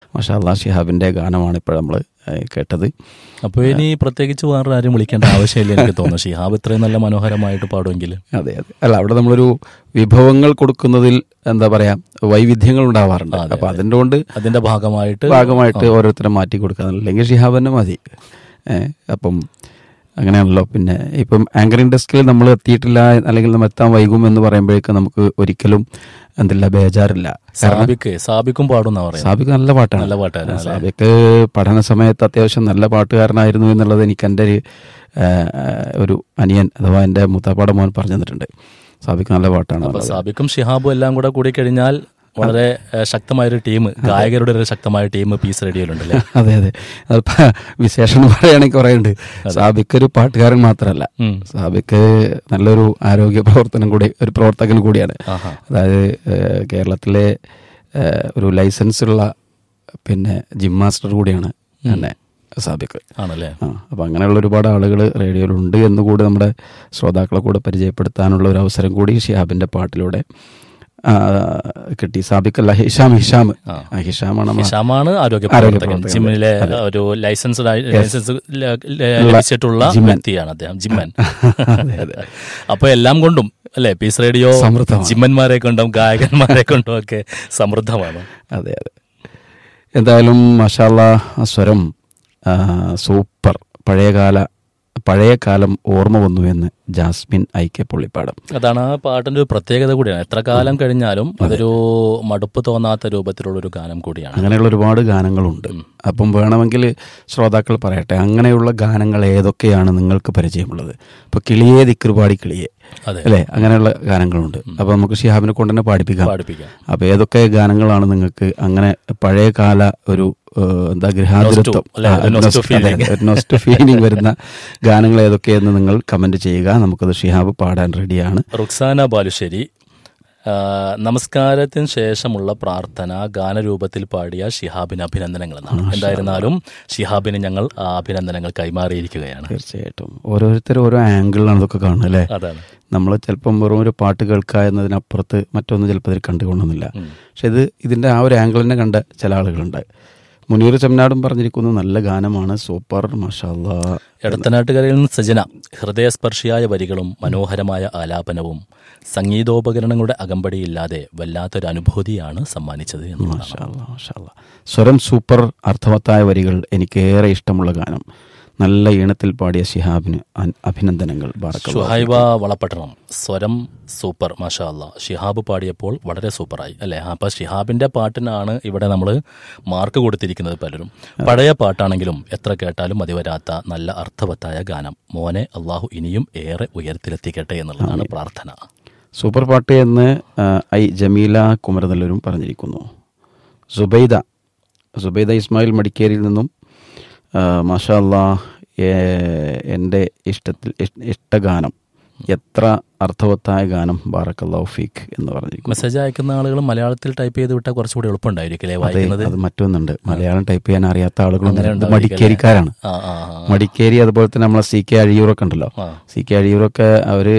മാഷാ അല്ലാ ഷിഹാബിൻ്റെ ഗാനമാണ് ഇപ്പോൾ നമ്മൾ കേട്ടത് അപ്പോൾ ഇനി പ്രത്യേകിച്ച് വേറെ ആരും വിളിക്കേണ്ട ആവശ്യമില്ല എനിക്ക് തോന്നുന്നു ഷിഹാബ് ഇത്രയും നല്ല മനോഹരമായിട്ട് പാടുമെങ്കിൽ അതെ അതെ അല്ല അവിടെ നമ്മളൊരു വിഭവങ്ങൾ കൊടുക്കുന്നതിൽ എന്താ പറയാ വൈവിധ്യങ്ങൾ ഉണ്ടാവാറുണ്ട് അതെ, അപ്പൊ അതിൻ്റെ കൊണ്ട് അതിന്റെ ഭാഗമായിട്ട് ഭാഗമായിട്ട് ഓരോരുത്തരെ മാറ്റി കൊടുക്കുക അല്ലെങ്കിൽ ഷിഹാബ് തന്നെ മതി ഏഹ് അപ്പം അങ്ങനെയാണല്ലോ പിന്നെ ഇപ്പം ആങ്കറിംഗ് ഡെസ്കിൽ നമ്മൾ എത്തിയിട്ടില്ല അല്ലെങ്കിൽ നമ്മൾ എത്താൻ വൈകും എന്ന് പറയുമ്പോഴേക്കും നമുക്ക് ഒരിക്കലും എന്തില്ല ബേജാറില്ല കാരണം സാബിക്ക് സാബിക്കും പാടുന്ന പറയുന്നത് സാബിക്ക് നല്ല പാട്ടാണ് നല്ല പാട്ടായിരുന്നു അല്ലേ? സാബിക്ക് പഠന സമയത്ത് അത്യാവശ്യം നല്ല പാട്ടുകാരനായിരുന്നു എന്നുള്ളത് എനിക്ക് എൻ്റെ ഒരു ആ, ഒരു അനിയൻ അഥവാ എൻ്റെ മുത്താപ്പാട മോൻ പറഞ്ഞു തന്നിട്ടുണ്ട് സാബിക്ക് നല്ല പാട്ടാണ് അപ്പൊ എന്നുള്ളത്. സാബിക്കും ഷിഹാബും എല്ലാം കൂടെ കൂടി കഴിഞ്ഞാൽ വളരെ ഏഹ്, ശക്തമായൊരു ടീം ഗായകരുടെ ഒരു ശക്തമായ ടീം പീസ് റേഡിയോയിലുണ്ടല്ലേ അതെ അതെ അതിപ്പോ വിശേഷം എന്ന് പറയുകയാണെങ്കിൽ കുറേ ഉണ്ട് സാബിക്ക് ഒരു പാട്ടുകാരൻ മാത്രമല്ല ഉം. സാബിക്ക് നല്ലൊരു ആരോഗ്യ പ്രവർത്തനം കൂടി ഒരു പ്രവർത്തകൻ കൂടിയാണ് ആഹാ. അതായത് ഏഹ്, കേരളത്തിലെ ഏഹ്, ഒരു ലൈസൻസ് ഉള്ള പിന്നെ ജിം മാസ്റ്റർ കൂടിയാണ് തന്നെ സാബിക്ക് ആണല്ലേ ആ അപ്പം അങ്ങനെയുള്ള ഒരുപാട് ആളുകൾ റേഡിയോയിലുണ്ട് എന്ന് കൂടി നമ്മുടെ ശ്രോതാക്കളെ കൂടെ പരിചയപ്പെടുത്താനുള്ള ഒരു അവസരം കൂടി ഷിഹാബിൻ്റെ പാട്ടിലൂടെ ആ, കിട്ടി സാബിക്കല്ല ഹിഷാം ഹിഷാം ആ. ആ, ഹിഷാമാണ് നമ്മുടെ ഹിഷാമാണ് ആരോഗ്യ ആരോഗ്യ പ്രവർത്തകൻ പ്രവർത്തകൻ. ജിമ്മിലെ അതെ. ഒരു ലൈസൻസ് ലൈസൻസ് ല- ല- ലഭിച്ചിട്ടുള്ള ജിമ്മൻ. വ്യക്തിയാണ് അദ്ദേഹം ജിമ്മൻ അതെ, അതെ. അപ്പൊ എല്ലാം കൊണ്ടും അല്ലെ പീസ് റേഡിയോ സമൃദ്ധമാണ്. ജിമ്മന്മാരെ കൊണ്ടും ഗായകന്മാരെ കൊണ്ടും ഒക്കെ സമൃദ്ധമാണ് അതെ അതെ എന്തായാലും മഷാല്ല സ്വരം ആ, സൂപ്പർ പഴയകാല പഴയ കാലം ഓർമ്മ വന്നു എന്ന് ജാസ്മിൻ ഐ കെ പുള്ളിപ്പാടം അതാണ് ആ പാട്ടിന്റെ ഒരു പ്രത്യേകത കൂടിയാണ് എത്ര കാലം കഴിഞ്ഞാലും അതൊരു മടുപ്പ് തോന്നാത്ത രൂപത്തിലുള്ള ഒരു ഗാനം കൂടിയാണ് അങ്ങനെയുള്ള ഒരുപാട് ഗാനങ്ങളുണ്ട് അപ്പം വേണമെങ്കിൽ ശ്രോതാക്കൾ പറയട്ടെ അങ്ങനെയുള്ള ഗാനങ്ങൾ ഏതൊക്കെയാണ് നിങ്ങൾക്ക് പരിചയമുള്ളത് ഇപ്പോൾ കിളിയെ ദിക്കറുപാടി കിളിയെ അതെ അല്ലേ അങ്ങനെയുള്ള ഗാനങ്ങളുണ്ട് അപ്പോൾ നമുക്ക് ഷിഹാബിനെ കൊണ്ട് തന്നെ പാടിപ്പിക്കാം പാടിപ്പിക്കാം അപ്പോൾ ഏതൊക്കെ ഗാനങ്ങളാണ് നിങ്ങൾക്ക് അങ്ങനെ പഴയ കാല ഒരു ഏഹ്, എന്താ ഗൃഹാതുരത്വം അല്ലേ? ഒരു nostal feeling. നോസ്റ്റ് ഫീലിംഗ് വരുന്ന ഗാനങ്ങൾ ഏതൊക്കെയെന്ന് നിങ്ങൾ കമന്റ് ചെയ്യുക നമുക്കത് ഷിഹാബ് പാടാൻ റെഡിയാണ് റുക്സാന ബാലുശ്ശേരി ആ, നമസ്കാരത്തിന് ശേഷമുള്ള പ്രാർത്ഥന ഗാനരൂപത്തിൽ പാടിയ ഷിഹാബിന് അഭിനന്ദനങ്ങൾ എന്നാണ് എന്തായിരുന്നാലും ഷിഹാബിന് ഞങ്ങൾ ആ അഭിനന്ദനങ്ങൾ കൈമാറിയിരിക്കുകയാണ് തീർച്ചയായിട്ടും ഓരോരുത്തരും ഓരോ ആംഗിളിലാണ് ഇതൊക്കെ കാണുക അല്ലേ അതാണ് നമ്മൾ ചിലപ്പം വെറും ഒരു പാട്ട് കേൾക്കുക എന്നതിനപ്പുറത്ത് മറ്റൊന്നും ചിലപ്പോൾ ഇതിൽ കണ്ടുകൊള്ളുന്നില്ല പക്ഷെ ഇത് ഇതിൻ്റെ ആ ഒരു ആംഗിൾ തന്നെ കണ്ട ചില ആളുകളുണ്ട് മുനീർ ചെമ്മനാടും പറഞ്ഞിരിക്കുന്നു നല്ല ഗാനമാണ് സൂപ്പർ മഷാല്ലാ എടത്തനാട്ടുകരയിൽ നിന്ന് സജന ഹൃദയസ്പർശിയായ വരികളും മനോഹരമായ ആലാപനവും സംഗീതോപകരണങ്ങളുടെ അകമ്പടിയില്ലാതെ വല്ലാത്തൊരു അനുഭൂതിയാണ് സമ്മാനിച്ചത് എന്നുള്ളതാണ് മാഷാല്ലാ മാഷാല്ലാ സ്വരം സൂപ്പർ അർത്ഥവത്തായ വരികൾ എനിക്കേറെ ഇഷ്ടമുള്ള ഗാനം നല്ല ഈണത്തിൽ പാടിയ ഷിഹാബിന് അൻ- അഭിനന്ദനങ്ങൾ ബാറക്കല്ലാഹു ഷുഹൈബ വളപട്ടണം സ്വരം സൂപ്പർ മാഷാ അല്ലാ ഷിഹാബ് പാടിയപ്പോൾ വളരെ സൂപ്പറായി അല്ലേ അപ്പൊ ഷിഹാബിന്റെ പാട്ടിനാണ് ഇവിടെ നമ്മൾ മാർക്ക് കൊടുത്തിരിക്കുന്നത് പലരും പഴയ പാട്ടാണെങ്കിലും എത്ര കേട്ടാലും മതി വരാത്ത നല്ല അർത്ഥവത്തായ ഗാനം മോനെ അള്ളാഹു ഇനിയും ഏറെ ഉയരത്തിലെത്തിക്കട്ടെ എന്നുള്ളതാണ് പ്രാർത്ഥന സൂപ്പർ പാട്ട് എന്ന് ആ, ഐ ജമീല കുമരനെല്ലൂരും പറഞ്ഞിരിക്കുന്നു സുബൈദ സുബൈദ ഇസ്മായിൽ മടിക്കേരിയിൽ നിന്നും ആ, മാഷാ അല്ലാ ഏ- എൻ്റെ ഇഷ്ടത്തിൽ ഇഷ്- ഇഷ്ടഗാനം എത്ര അർത്ഥവത്തായ ഗാനം ബാറക്കല്ലാഹു ഫീഖ് എന്ന് പറഞ്ഞിരിക്കുന്നു മെസ്സേജ് അയക്കുന്ന ആളുകൾ മലയാളത്തിൽ ടൈപ്പ് ചെയ്ത് വിട്ടാൽ കുറച്ചുകൂടി എളുപ്പമുണ്ടായിരിക്കും അല്ലേ അതെ വായിക്കുന്നത് അത് മറ്റൊന്നുണ്ട് മലയാളം ടൈപ്പ് ചെയ്യാൻ അറിയാത്ത ആളുകളുണ്ട് അങ്ങനെ ഇത് ഉണ്ടാവുമായിരിക്കും മടിക്കേരിക്കാരാണ് ആ ആ ആ. മടിക്കേരി അതുപോലെ തന്നെ നമ്മളെ സി കെ അഴിയൂറൊക്കെ ഉണ്ടല്ലോ ആ. സി കെ അഴിയൂറൊക്കെ അവർ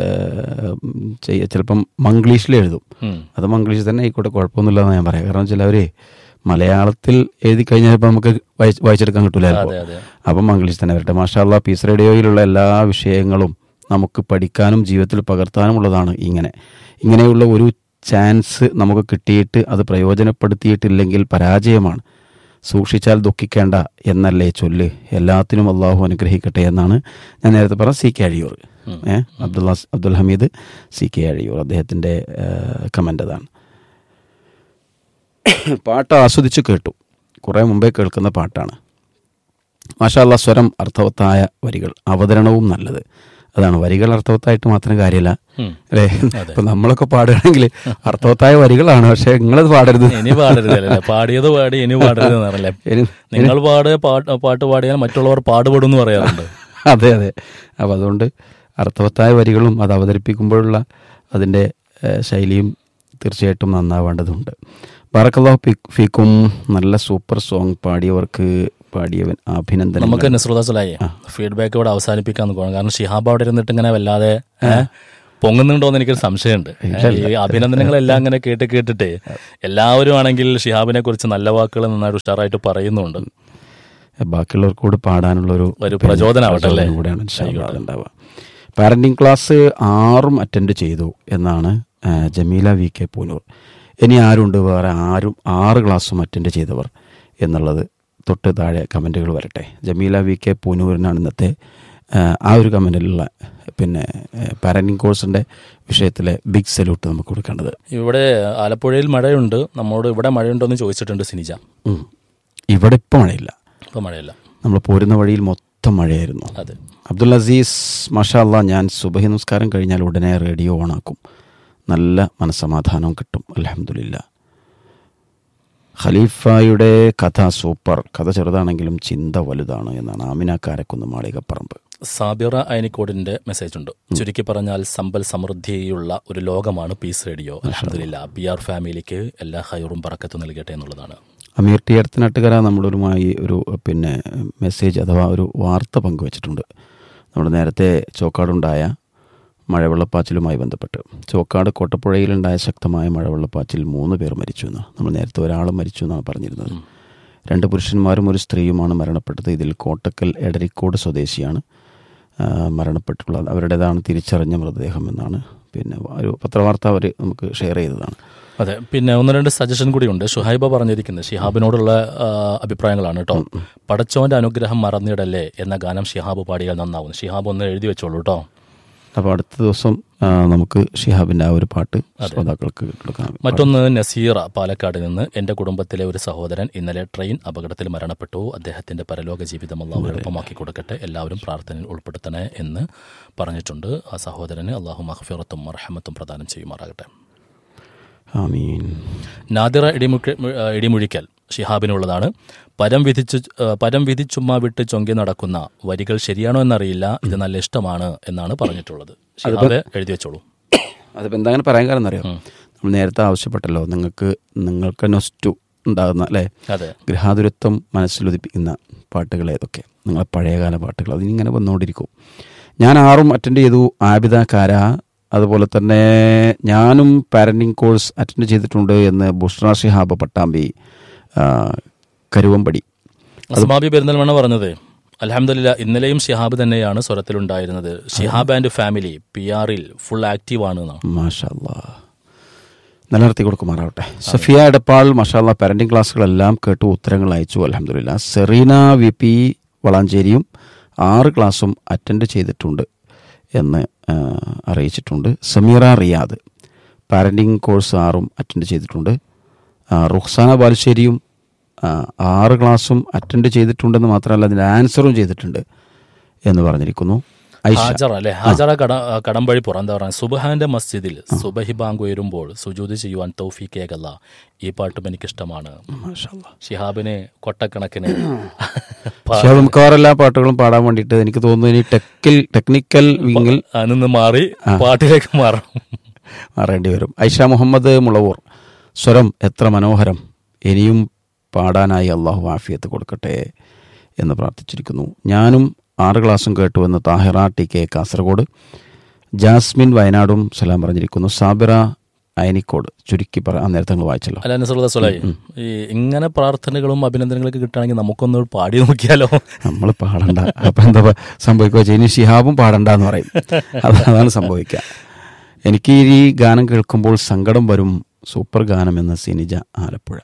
ചിലപ്പം മംഗ്ലീഷിൽ എഴുതും ഉം. അത് മംഗ്ലീഷിൽ തന്നെ ആയിക്കോട്ടെ കുഴപ്പമൊന്നുമില്ല എന്ന് ഞാൻ പറയാം കാരണം ചിലവർ മലയാളത്തിൽ എഴുതി കഴിഞ്ഞാൽ ഇപ്പം നമുക്ക് വായിച്ച് വായിച്ചെടുക്കാൻ കിട്ടില്ലായിരുന്നു അതെ അതെ അപ്പം മംഗ്ലീഷ് തന്നെ വരട്ടെ മാഷാല്ല പീസ് റേഡിയോയിലുള്ള എല്ലാ വിഷയങ്ങളും നമുക്ക് പഠിക്കാനും ജീവിതത്തിൽ പകർത്താനുമുള്ളതാണ് ഇങ്ങനെ ഇങ്ങനെയുള്ള ഒരു ചാൻസ് നമുക്ക് കിട്ടിയിട്ട് അത് പ്രയോജനപ്പെടുത്തിയിട്ടില്ലെങ്കിൽ പരാജയമാണ് സൂക്ഷിച്ചാൽ ദുഃഖിക്കേണ്ട എന്നല്ലേ ചൊല്ല് എല്ലാത്തിനും അള്ളാഹു അനുഗ്രഹിക്കട്ടെ എന്നാണ് ഞാൻ നേരത്തെ പറഞ്ഞ C K Azhiyur A Abdulla Abdul Hameed C K Azhiyur അദ്ദേഹത്തിൻ്റെ കമൻ്റ് അതാണ് പാട്ട് ആസ്വദിച്ച് കേട്ടു കുറേ മുമ്പേ കേൾക്കുന്ന പാട്ടാണ് മാഷാല്ല സ്വരം അർത്ഥവത്തായ വരികൾ അവതരണവും നല്ലത് അതാണ് വരികൾ അർത്ഥവത്തായിട്ട് മാത്രം കാര്യമില്ല ഉം. അല്ലേ ഇപ്പൊ നമ്മളൊക്കെ പാടുകയാണെങ്കിൽ അർത്ഥവത്തായ വരികളാണ് പക്ഷെ നിങ്ങളത് പാടരുത് ഇനി പാടരുതല്ലേ പാടിയത് പാടി ഇനി പാടരുത് എന്നറിയില്ലേ ഇനി- നിങ്ങൾ പാട് പാട്ട് പാട്ട് പാടിയാൽ മറ്റുള്ളവർ പാടുപെടും എന്ന് പറയാറുണ്ട് അതെ അതെ അപ്പം അതുകൊണ്ട് അർത്ഥവത്തായ വരികളും അത് അവതരിപ്പിക്കുമ്പോഴുള്ള അതിൻ്റെ ഏഹ്, ശൈലിയും തീർച്ചയായിട്ടും നന്നാവേണ്ടതുണ്ട് ബാറക്കല്ലാഹു ഫീ- ഫീക്കും നല്ല സൂപ്പർ സോങ് പാടിയവർക്ക് പാടിയവൻ അഭിനന്ദനം നമുക്ക് നസ്രുദാസലായി ഫീഡ്ബാക്ക് ഇവിടെ അവസാനിപ്പിക്കാൻ നോക്കണം കാരണം ഷിഹാബ് അവിടെ ഇരുന്നിട്ട് ഇങ്ങനെ വല്ലാതെ ഏ, പൊങ്ങുന്നുണ്ടോ എന്ന് എനിക്കൊരു സംശയമുണ്ട് ഈ അഭിനന്ദനങ്ങളെല്ലാം അങ്ങനെ കേട്ട് കേട്ടിട്ട് എല്ലാവരും ആണെങ്കിൽ ഷിഹാബിനെ കുറിച്ച് നല്ല വാക്കുകൾ നന്നായിട്ട് ഉഷാറായിട്ട് പറയുന്നുണ്ട് ബാക്കിയുള്ളവർക്ക് കൂടി പാടാനുള്ള ഒരു ഒരു പ്രചോദനമാവട്ടെ അല്ലേ? പ്രചോദനം കൂടിയാണ് ഇൻഷാ അല്ലാ അതുണ്ടാവുക പാരന്റിങ് ക്ലാസ് ആറും അറ്റൻഡ് ചെയ്തു എന്നാണ് ആ, ജമീല വി കെ പൂനൂർ ഇനി ആരുണ്ട് വേറെ ആരും ആറ് ക്ലാസ്സും അറ്റൻഡ് ചെയ്തവർ എന്നുള്ളത് തൊട്ട് താഴെ കമൻറ്റുകൾ വരട്ടെ ജമീല വി കെ പൂനൂരിനാണ് ഇന്നത്തെ ആ, ആ ഒരു കമൻറ്റിലുള്ള പിന്നെ പാരന്റിങ് കോഴ്സിൻ്റെ വിഷയത്തിലെ ബിഗ് സല്യൂട്ട് നമുക്ക് കൊടുക്കേണ്ടത് ഇവിടെ ആലപ്പുഴയിൽ മഴയുണ്ട് നമ്മോട് ഇവിടെ മഴയുണ്ടോ എന്ന് ചോദിച്ചിട്ടുണ്ട് സിനിജ ഉം. ഇവിടെ ഇപ്പോൾ മഴയില്ല ഇപ്പൊ മഴയില്ല നമ്മൾ പോരുന്ന വഴിയിൽ മൊത്തം മഴയായിരുന്നു അതെ അബ്ദുൽ അസീസ് മാഷാ അല്ലാ ഞാൻ സുബഹി നമസ്കാരം കഴിഞ്ഞാൽ ഉടനെ റേഡിയോ ഓണാക്കും നല്ല മനസ്സമാധാനവും കിട്ടും അലഹമുല്ല ഖലീഫയുടെ കഥ സൂപ്പർ കഥ ചെറുതാണെങ്കിലും ചിന്ത വലുതാണ് എന്നാണ് ആമിന കാരക്കുന്ന് മാളികപ്പറമ്പ് സാബിറ അയനിക്കോടിന്റെ മെസ്സേജ് ഉണ്ട് ചുരുക്കി പറഞ്ഞാൽ സമ്പൽ സമൃദ്ധിയുള്ള ഒരു ലോകമാണ് പീസ് റേഡിയോ അലഹമില്ല പി ആർ ഫാമിലിക്ക് എല്ലാ ഹൈറും പറക്കത്തും നൽകട്ടെ എന്നുള്ളതാണ് അമീർ ടി അടുത്തനാട്ടുകര നമ്മളൊരുമായി ഒരു പിന്നെ മെസ്സേജ് അഥവാ ഒരു വാർത്ത പങ്കുവച്ചിട്ടുണ്ട് നമ്മൾ നേരത്തെ ചോക്കാടുണ്ടായ മഴവെള്ളപ്പാച്ചിലുമായി ബന്ധപ്പെട്ട് ചോക്കാട് കോട്ടപ്പുഴയിലുണ്ടായ ശക്തമായ മഴവെള്ളപ്പാച്ചിൽ മൂന്ന് പേർ മരിച്ചു എന്ന് നമ്മൾ നേരത്തെ ഒരാൾ മരിച്ചു എന്നാണ് പറഞ്ഞിരുന്നത് രണ്ട് പുരുഷന്മാരും ഒരു സ്ത്രീയുമാണ് മരണപ്പെട്ടത് ഇതിൽ കോട്ടക്കൽ എടരിക്കോട് സ്വദേശിയാണ് ആ, മരണപ്പെട്ടുള്ളത് അവരുടേതാണ് തിരിച്ചറിഞ്ഞ മൃതദേഹം എന്നാണ് പിന്നെ ഒരു പത്രവാർത്ത അവർ നമുക്ക് ഷെയർ ചെയ്തതാണ് അതെ പിന്നെ ഒന്ന് രണ്ട് സജഷൻ കൂടിയുണ്ട് ഷുഹൈബ പറഞ്ഞിരിക്കുന്നത് ഷിഹാബിനോടുള്ള ആ, അഭിപ്രായങ്ങളാണ് കേട്ടോ പടച്ചോന്റെ അനുഗ്രഹം മറന്നിടല്ലേ എന്ന ഗാനം ഷിഹാബ് പാടിയാൽ നന്നാവും ഷിഹാബ് ഒന്ന് എഴുതി വെച്ചോളൂ കേട്ടോ അപ്പോൾ അടുത്ത ദിവസം ആ, നമുക്ക് ഷിഹാബിൻ്റെ ആ ഒരു പാട്ട് ശ്രോതാക്കൾക്ക് കൊടുക്കാം മറ്റൊന്ന് നസീറ പാലക്കാട് നിന്ന് എന്റെ കുടുംബത്തിലെ ഒരു സഹോദരൻ ഇന്നലെ ട്രെയിൻ അപകടത്തിൽ മരണപ്പെട്ടു അദ്ദേഹത്തിന്റെ പരലോക ജീവിതം അള്ളാഹു എളുപ്പമാക്കി കൊടുക്കട്ടെ എല്ലാവരും പ്രാർത്ഥനയിൽ ഉൾപ്പെടുത്തണേ എന്ന് പറഞ്ഞിട്ടുണ്ട് ആ സഹോദരന് അള്ളാഹു മഹഫിറത്തും മർഹമത്തും പ്രദാനം ചെയ്യുമാറാകട്ടെ ആമീൻ നാദിറ ഇടിമുഴ ഇടിമുഴിക്കൽ ഷിഹാബിനുള്ളതാണ് പരം വിധിച്ചു ആ, പരം വിധിച്ചുമ്മാ വിട്ട് ചൊങ്കി നടക്കുന്ന വരികൾ ശരിയാണോ എന്നറിയില്ല ഇത് നല്ല ഇഷ്ടമാണ് എന്നാണ് പറഞ്ഞിട്ടുള്ളത് ഷിഹാബ് എഴുതി വെച്ചോളൂ അതിപ്പോൾ എന്താ അങ്ങനെ പറയാൻ കാരണം എന്നറിയാം നമ്മൾ നേരത്തെ ആവശ്യപ്പെട്ടല്ലോ നിങ്ങൾക്ക് നിങ്ങൾക്ക് നൊസ്റ്റു ഉണ്ടാകുന്ന അല്ലേ അതെ ഗൃഹാതുരത്വം മനസ്സിലുദിപ്പിക്കുന്ന പാട്ടുകൾ ഏതൊക്കെ നിങ്ങളെ പഴയകാല പാട്ടുകൾ അതിനിങ്ങനെ വന്നുകൊണ്ടിരിക്കും ഞാൻ ആറും അറ്റൻഡ് ചെയ്തു ആബിദ കാര അതുപോലെ തന്നെ ഞാനും പാരന്റിങ് കോഴ്സ് അറ്റൻഡ് ചെയ്തിട്ടുണ്ട് എന്ന് ബുഷ്ര ഷിഹാബ് പട്ടാമ്പി ആ, കരുവമ്പടി അസ്മാബി പെരുന്തൽമണ്ണ പറഞ്ഞത് അലഹമില്ല ഇന്നലെയും ഷിഹാബ് തന്നെയാണ് സ്വരത്തിലുണ്ടായിരുന്നത് ഷിഹാബ് ആൻഡ് ഫാമിലി പി ആറിൽ ഫുൾ ആക്റ്റീവ് ആണ് എന്നാണ് മാഷാല്ലാ നിലനിർത്തി കൊടുക്കുമാറാവട്ടെ സഫിയ എടപ്പാൾ മഷാല്ല പാരന്റിംഗ് ക്ലാസ്സുകളെല്ലാം കേട്ടു ഉത്തരങ്ങൾ അയച്ചു അലഹമില്ല സെറീന വി പി വളാഞ്ചേരിയും ആറ് ക്ലാസ്സും അറ്റൻഡ് ചെയ്തിട്ടുണ്ട് എന്ന് ആ, അറിയിച്ചിട്ടുണ്ട് സമീറ റിയാദ് പാരന്റിംഗ് കോഴ്സ് ആറും അറ്റൻഡ് ചെയ്തിട്ടുണ്ട് ആ, റുഖ്സാന ബാലുശ്ശേരിയും ആ, ആറ് ക്ലാസ്സും അറ്റൻഡ് ചെയ്തിട്ടുണ്ടെന്ന് മാത്രമല്ല അതിൻ്റെ ആൻസറും ചെയ്തിട്ടുണ്ട് എന്ന് പറഞ്ഞിരിക്കുന്നു ഐഷ ഹാജറ അല്ലെ ഹാജറ കട കടമ്പഴി പുറം എന്താ പറയുക സുബഹാന്റെ മസ്ജിദിൽ സുബഹി ബാങ്ക് ഉയരുമ്പോൾ സുജൂത് ചെയ്യുവാൻ തൗഫീഖേകല്ല ഈ പാട്ടും എനിക്കിഷ്ടമാണ് മാഷാല്ലാ ഷിഹാബിന് കൊട്ടക്കണക്കിന് പക്ഷെ അത് മിക്കവാറും എല്ലാ പാട്ടുകളും പാടാൻ വേണ്ടിയിട്ട് എനിക്ക് തോന്നുന്നു ഇനി ടെക്കിൽ ടെക്നിക്കൽ വിങ്ങിൽ അതിൽ നിന്ന് മാറി പാട്ടിലേക്ക് മാറണം മാറേണ്ടി വരും ഐഷ മുഹമ്മദ് മുളവൂർ സ്വരം എത്ര മനോഹരം ഇനിയും പാടാനായി അള്ളാഹു ആഫിയത്ത് കൊടുക്കട്ടെ എന്ന് പ്രാർത്ഥിച്ചിരിക്കുന്നു ഞാനും ആറ് ക്ലാസ്സും കേട്ടുവെന്ന് താഹിറ ടി കെ കാസർഗോഡ് ജാസ്മിൻ വയനാടും സലാം പറഞ്ഞിരിക്കുന്നു സാബിറ അയനിക്കോട് ചുരുക്കി പറ ആ നേരത്തെ നിങ്ങൾ വായിച്ചല്ലോ അല്ല നസറുള്ള സ്വലായി ഈ ഇങ്ങനെ പ്രാർത്ഥനകളും അഭിനന്ദനങ്ങളൊക്കെ കിട്ടുകയാണെങ്കിൽ നമുക്കൊന്ന് പാടി നോക്കിയാലോ നമ്മൾ പാടണ്ട അപ്പം എന്താ പ- സംഭവിക്കുക വെച്ചാൽ ഇനി ഷിഹാബും പാടണ്ട എന്ന് പറയും അത് അതാണ് സംഭവിക്കുക എനിക്ക് ഈ ഗാനം കേൾക്കുമ്പോൾ സങ്കടം വരും സൂപ്പർ ഗാനം എന്ന സിനിജ ആലപ്പുഴ